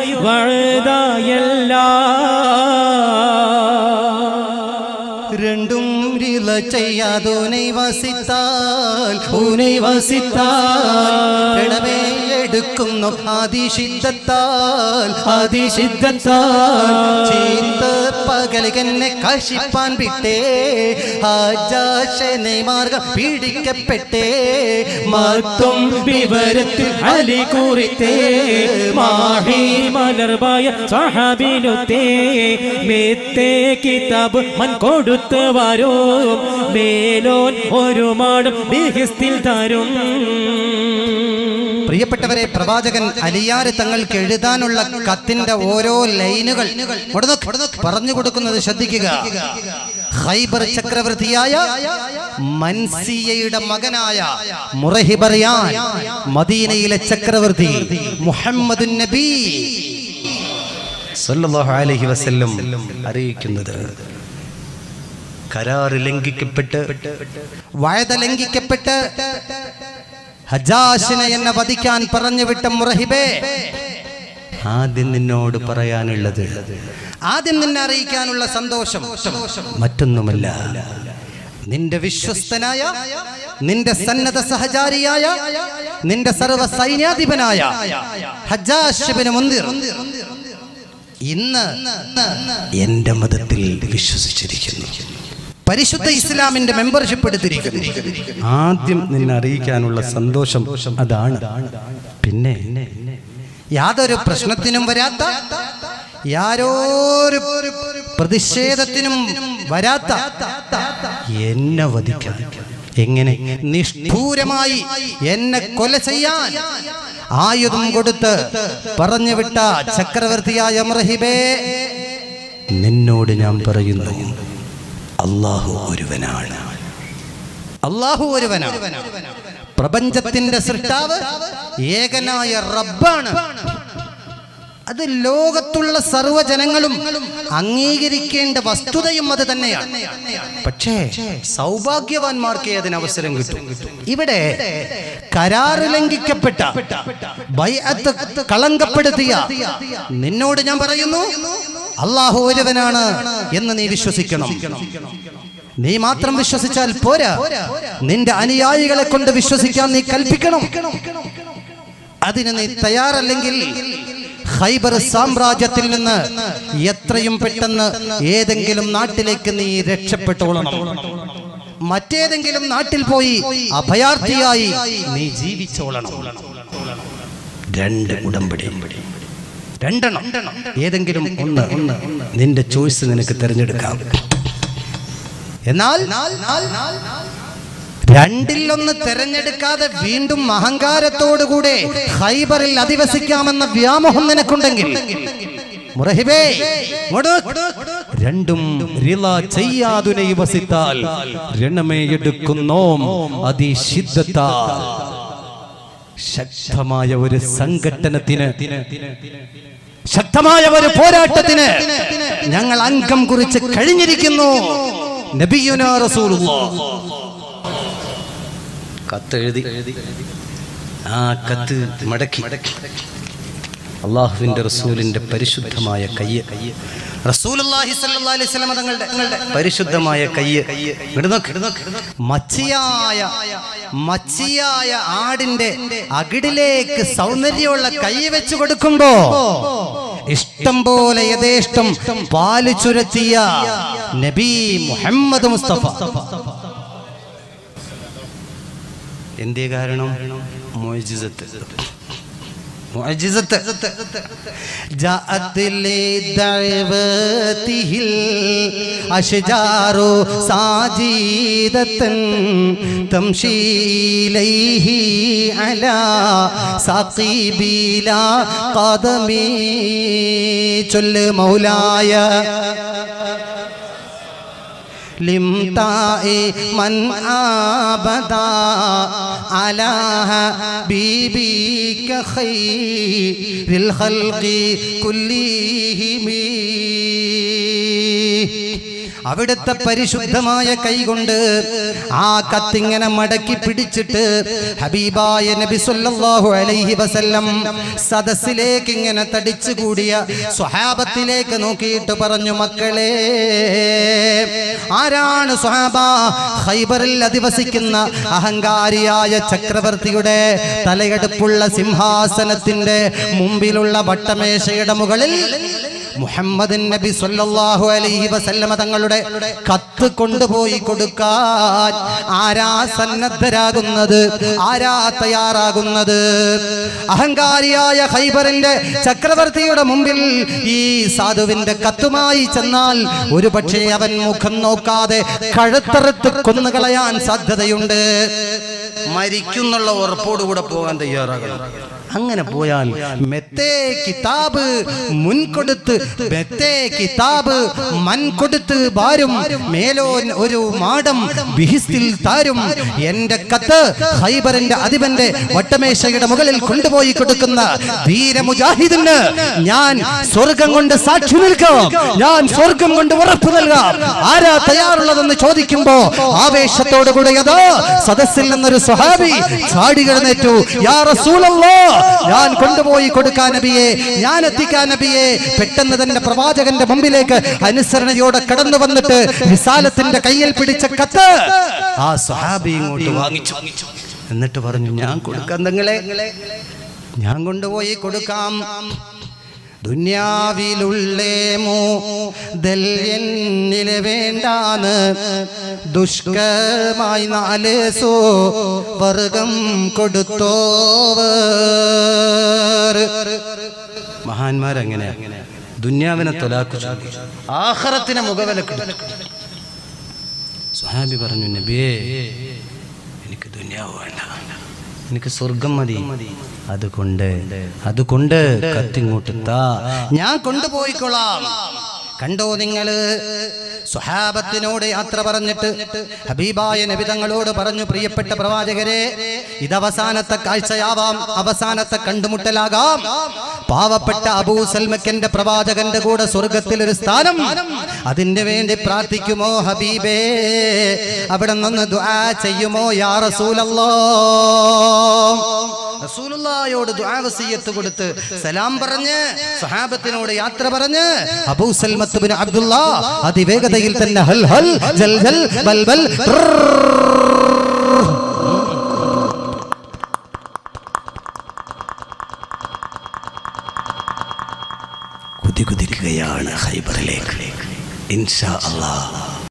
Speaker 3: വഴുതായല്ല
Speaker 1: രണ്ടും റില ചെയ്യാതോനെ വസിത്താൽ ഊനെ വസിത്താൽ കിടവേ എടുക്കുന്നു ആദിശിദ്ധത്താൽ ആദിശിദ്ധത്താൽ ചീത്ത പകലികന്നെ കശിപ്പാൻ വിട്ടേ ആജാശനെ മാർഗം പീഡിക്കപ്പെട്ടേ
Speaker 3: മത്തും വിവരത്തിൽ അലി കുറിത്തേ മാഹി മലർവായ സഹബിനുത്തേ മേത്തേ കിതാബ് മൻ കൊടുത്ത് വരൂ മേലോൻ ഒരു മാടും ബിഹിസ്തിൽ തരും
Speaker 1: പ്രിയപ്പെട്ടവരെ പ്രവാചകൻ അലിയാര് തങ്ങൾക്ക് എഴുതാനുള്ള കത്തിന്റെ ഓരോ ലൈനുകൾ ഇവിടെ നോക്ക്, ഇവിടെ നോക്ക്, പറഞ്ഞു കൊടുക്കുന്നത് ശ്രദ്ധിക്കുക ഖൈബർ ചക്രവർത്തിയായ മൻസിയയുടെ മകനായ മുറഹിബറിയാൻ മദീനയിലെ ചക്രവർത്തി മുഹമ്മദ് നബി
Speaker 2: സല്ലല്ലാഹു അലൈഹി വസല്ലം അറിയിക്കുന്നത് കരാറ് ലംഘിക്കപ്പെട്ട്
Speaker 1: വയത ലംഘിക്കപ്പെട്ട് ഹജാഷിനെ എന്നെ വധിക്കാൻ പറഞ്ഞു വിട്ട മുറഹിബേ
Speaker 2: ആദ്യം നിന്നോട് പറയാനുള്ളത്
Speaker 1: ആദ്യം നിന്നെ അറിയിക്കാനുള്ള സന്തോഷം
Speaker 2: മറ്റൊന്നുമല്ല
Speaker 1: നിന്റെ വിശ്വസ്തനായ നിന്റെ സന്നദ്ധ സഹചാരിയായ നിന്റെ സർവ സൈന്യാധിപനായ ഹജ്ജാഷിബിന് മുന്തിർ ഇന്ന്
Speaker 2: എന്റെ മതത്തിൽ വിശ്വസിച്ചിരിക്കുന്നു
Speaker 1: പരിശുദ്ധ ഇസ്ലാമിന്റെ മെമ്പർഷിപ്പ് എടുത്തിരിക്കുന്നു
Speaker 2: ആദ്യം നിന്നെ അറിയിക്കാനുള്ള സന്തോഷം അതാണ് പിന്നെ
Speaker 1: യാതൊരു പ്രശ്നത്തിനും വരാത്ത യാരോരു പ്രതിഷേധത്തിനും വരാത്ത
Speaker 2: എന്നെ വധിക്കാൻ എങ്ങനെ
Speaker 1: നിഷ്ഠൂരമായി എന്നെ കൊല ചെയ്യാൻ ആയുധം കൊടുത്ത് പറഞ്ഞു വിട്ട ചക്രവർത്തിയായ മർഹിബേ
Speaker 2: നിന്നോട് ഞാൻ പറയുന്നു അള്ളാഹു ഒരുവനാണ്
Speaker 1: അള്ളാഹു ഒരുവനാണ് പ്രപഞ്ചത്തിന്റെ സൃഷ്ടാവ് ഏകനായ റബ്ബാണ് അത് ലോകത്തുള്ള സർവ്വജനങ്ങളും അംഗീകരിക്കേണ്ട വസ്തുതയും അത് തന്നെയാണ് പക്ഷേ സൗഭാഗ്യവാന്മാർക്കേ അതിന് അവസരം കിട്ടും ഇവിടെ കരാറ് ലംഘിക്കപ്പെട്ട ബൈഅത്ത് കളങ്കപ്പെടുത്തിയ നിന്നോട് ഞാൻ പറയുന്നു അള്ളാഹു ഒരുവനാണ് എന്ന് നീ വിശ്വസിക്കണം നീ മാത്രം വിശ്വസിച്ചാൽ പോരാ നിന്റെ അനുയായികളെ കൊണ്ട് വിശ്വസിക്കാൻ നീ കൽപ്പിക്കണം അതിന് നീ തയ്യാറല്ലെങ്കിൽ ഹൈബർ സാമ്രാജ്യത്തിൽ നിന്ന് എത്രയും പെട്ടെന്ന് ഏതെങ്കിലും നാട്ടിലേക്ക് നീ രക്ഷപ്പെട്ടോളണം മറ്റേതെങ്കിലും നാട്ടിൽ പോയി അഭയാർത്ഥിയായി നീ ജീവിച്ചോളണം
Speaker 2: രണ്ട് ഉടമ്പടി
Speaker 1: രണ്ടെണ്ണം
Speaker 2: ഏതെങ്കിലും ഒന്ന് ഒന്ന് നിന്റെ ചോയ്സ് നിനക്ക് തിരഞ്ഞെടുക്കാം
Speaker 1: എന്നാൽ രണ്ടിലൊന്ന് തെരഞ്ഞെടുക്കാതെ വീണ്ടും അഹങ്കാരത്തോടുകൂടെ ഹൈബറിൽ അധിവസിക്കാമെന്ന വ്യാമോഹം നിനക്കുണ്ടെങ്കിൽ മുറഹിബേ ഇങ്ങോട്ട് നോക്ക്.
Speaker 2: രണ്ടും റിള ചെയ്യാതുനെ വസിത്താൽ രണമേ എടുക്കുന്നോം അതിശിദ്ധത്താൽ ശക്തമായ ഒരു സംഘട്ടനത്തിന്
Speaker 1: ശക്തമായ ഒരു പോരാട്ടത്തിന് ഞങ്ങൾ അംഗം കുറിച്ച് കഴിഞ്ഞിരിക്കുന്നു നബിയുനാ റസൂലുള്ളാഹ്
Speaker 2: കത്തെഴുതി ആ കത്ത് മടക്കി അള്ളാഹുവിന്റെ റസൂലിന്റെ പരിശുദ്ധമായ കയ്യ് റസൂലുള്ളാഹി സ്വല്ലല്ലാഹി അലൈഹി വസല്ലം തങ്ങളുടെ പരിശുദ്ധമായ കയ്യ് ഇങ്ങട് നോക്ക്, ഇങ്ങട് നോക്ക്. മച്ചിയായ മച്ചിയായ ആടിന്റെ അകിടിലേക്ക് സൗന്ദര്യമുള്ള കൈ വെച്ച് കൊടുക്കുമ്പോ ഇഷ്ടം പോലെ യഥേഷ്ടം പാല് ചുരത്തിയ നബി മുഹമ്മദ് മുസ്തഫ എന്തേ കാരണം മോജിസത്ത് معجزة
Speaker 1: جاءت لدعوته الأشجار ساجدة تمشي إليه على ساقي بلا قدم ചൊല്ല് മൗലായ لمتاع من عبدا على حبيبك خير الخلق كلهم അവിടുത്തെ പരിശുദ്ധമായ കൈകൊണ്ട് ആ കത്തിങ്ങനെ മടക്കി പിടിച്ചിട്ട് ഹബീബായ നബി സല്ലല്ലാഹു അലൈഹി വസല്ലം സദസ്സിലേക്ക് ഇങ്ങനെ തടിച്ചു കൂടിയ സ്വഹാബത്തിലേക്ക് നോക്കിയിട്ട് പറഞ്ഞു മക്കളെ ആരാണ് സ്വഹാബ ഖൈബറിൽ അധിവസിക്കുന്ന അഹങ്കാരിയായ ചക്രവർത്തിയുടെ തലയെടുപ്പുള്ള സിംഹാസനത്തിന്റെ മുമ്പിലുള്ള വട്ടമേശയുടെ മുകളിൽ മുഹമ്മദ് നബി സല്ലല്ലാഹു അലൈഹി വസല്ലമ തങ്ങളുടെ കത്ത് കൊണ്ടുപോയി കൊടുക്കാൻ ആരാ സന്നദ്ധരാകുന്നത് ആരാ തയ്യാറാകുന്നത് അഹങ്കാരിയായ ഹൈബറിന്റെ ചക്രവർത്തിയുടെ മുമ്പിൽ ഈ സാധുവിന്റെ കത്തുമായി ചെന്നാൽ ഒരു പക്ഷേ അവൻ മുഖം നോക്കാതെ കഴുത്തറുത്ത് കൊന്നുകളയാൻ സാധ്യതയുണ്ട്
Speaker 2: മരിക്കുന്നുള്ള ഉറപ്പോടുകൂടെ പോകാൻ തയ്യാറാകണം
Speaker 1: അങ്ങനെ പോയാൽ മെത്തേ കിതാബ് മുൻകൊടുത്ത് മെത്തേ കിതാബ് മൻ കൊടുത്ത് ഭാരും മേലോൻ ഒരു മാടം ബിഹിസ്തിൽ താരും എന്റെ കത്ത് ഹൈബറിന്റെ അധിപന്റെ വട്ടമേശയുടെ മുകളിൽ കൊണ്ടുപോയി കൊടുക്കുന്ന ധീര മുജാഹിദിന് ഞാൻ സ്വർഗം കൊണ്ട് സാക്ഷി നിൽക്കാം ഞാൻ സ്വർഗം കൊണ്ട് ഉറപ്പ് നൽകാം ആരാ തയ്യാറുള്ളതെന്ന് ചോദിക്കുമ്പോ ആവേശത്തോടു കൂടെ യഥാ സദസ്സിൽ നിന്നൊരു സ്വഹാബി ചാടി കിടന്നേറ്റു യാ റസൂലല്ലാ ഞാൻ കൊണ്ടുപോയി കൊടുക്കാൻ നബിയെ ഞാൻ എത്തിക്കാൻ നബിയെ പെട്ടെന്ന് തന്നെ പ്രവാചകന്റെ മുമ്പിലേക്ക് അനുസരണയോടെ കടന്നു വന്നിട്ട് വിശാലത്തിന്റെ കയ്യിൽ പിടിച്ച കത്ത്
Speaker 2: ആ സ്വഹാബി ഇങ്ങോട്ട് വാങ്ങിച്ചു എന്നിട്ട് പറഞ്ഞു ഞാൻ കൊടുക്കാൻ തങ്ങളെ
Speaker 1: ഞാൻ കൊണ്ടുപോയി കൊടുക്കാം ദുന്യാവിലുള്ളേ മോതൽ എന്നില് വേണ്ടാന്ന് ദുഷ്കരമായി നാല് സോ വർഗം കൊടുത്തോവർ
Speaker 2: മഹാന്മാരങ്ങനെ ദുന്യാവിനെ തൊലാക്കു ചൊല്ലി. ആഖിറത്തിനെ മുഖവിലക്ക് സുഹാബി പറഞ്ഞു നബിയേ എനിക്ക് ദുന്യാവ് വേണ്ട എനിക്ക് സ്വർഗം മതി അതുകൊണ്ട് അതുകൊണ്ട് കത്തിങ്ങോട്ട് താ
Speaker 1: ഞാൻ കൊണ്ടുപോയിക്കൊള്ളാം കണ്ടോ നിങ്ങള് സ്വഹാബത്തിനോട് യാത്ര പറഞ്ഞിട്ട് ഹബീബായ നബിതങ്ങളോട് പറഞ്ഞു പ്രിയപ്പെട്ട പ്രവാചകരെ ഇത് അവസാനത്തെ കാഴ്ചയാവാം അവസാനത്തെ കണ്ടുമുട്ടലാകാം പാവപ്പെട്ട അബൂ സൽമക്കന്റെ പ്രവാചകന്റെ കൂടെ സ്വർഗത്തിൽ ഒരു സ്ഥാനം അതിന് വേണ്ടി പ്രാർത്ഥിക്കുമോ ഹബീബേ അവിടെ നിന്ന് ദുആ ചെയ്യുമോ യാ റസൂലല്ലോ റസൂലുള്ളാഹിയോട് ദുആ വസിയത്ത് കൊടുത്ത് സലാം പറഞ്ഞ് സഹാബത്തിനോട് യാത്ര പറഞ്ഞ് അബൂ സൽമത്ത് ബിൻ അബ്ദുള്ള അതിവേഗതയിൽ തന്നെ ഹൽ ഹൽ ജൽ ജൽ ബൽ ബൽ
Speaker 2: കുതി കുതിക്കുകയാണ് ഹൈബറിലേക്ക് ഇൻഷാ അല്ലാ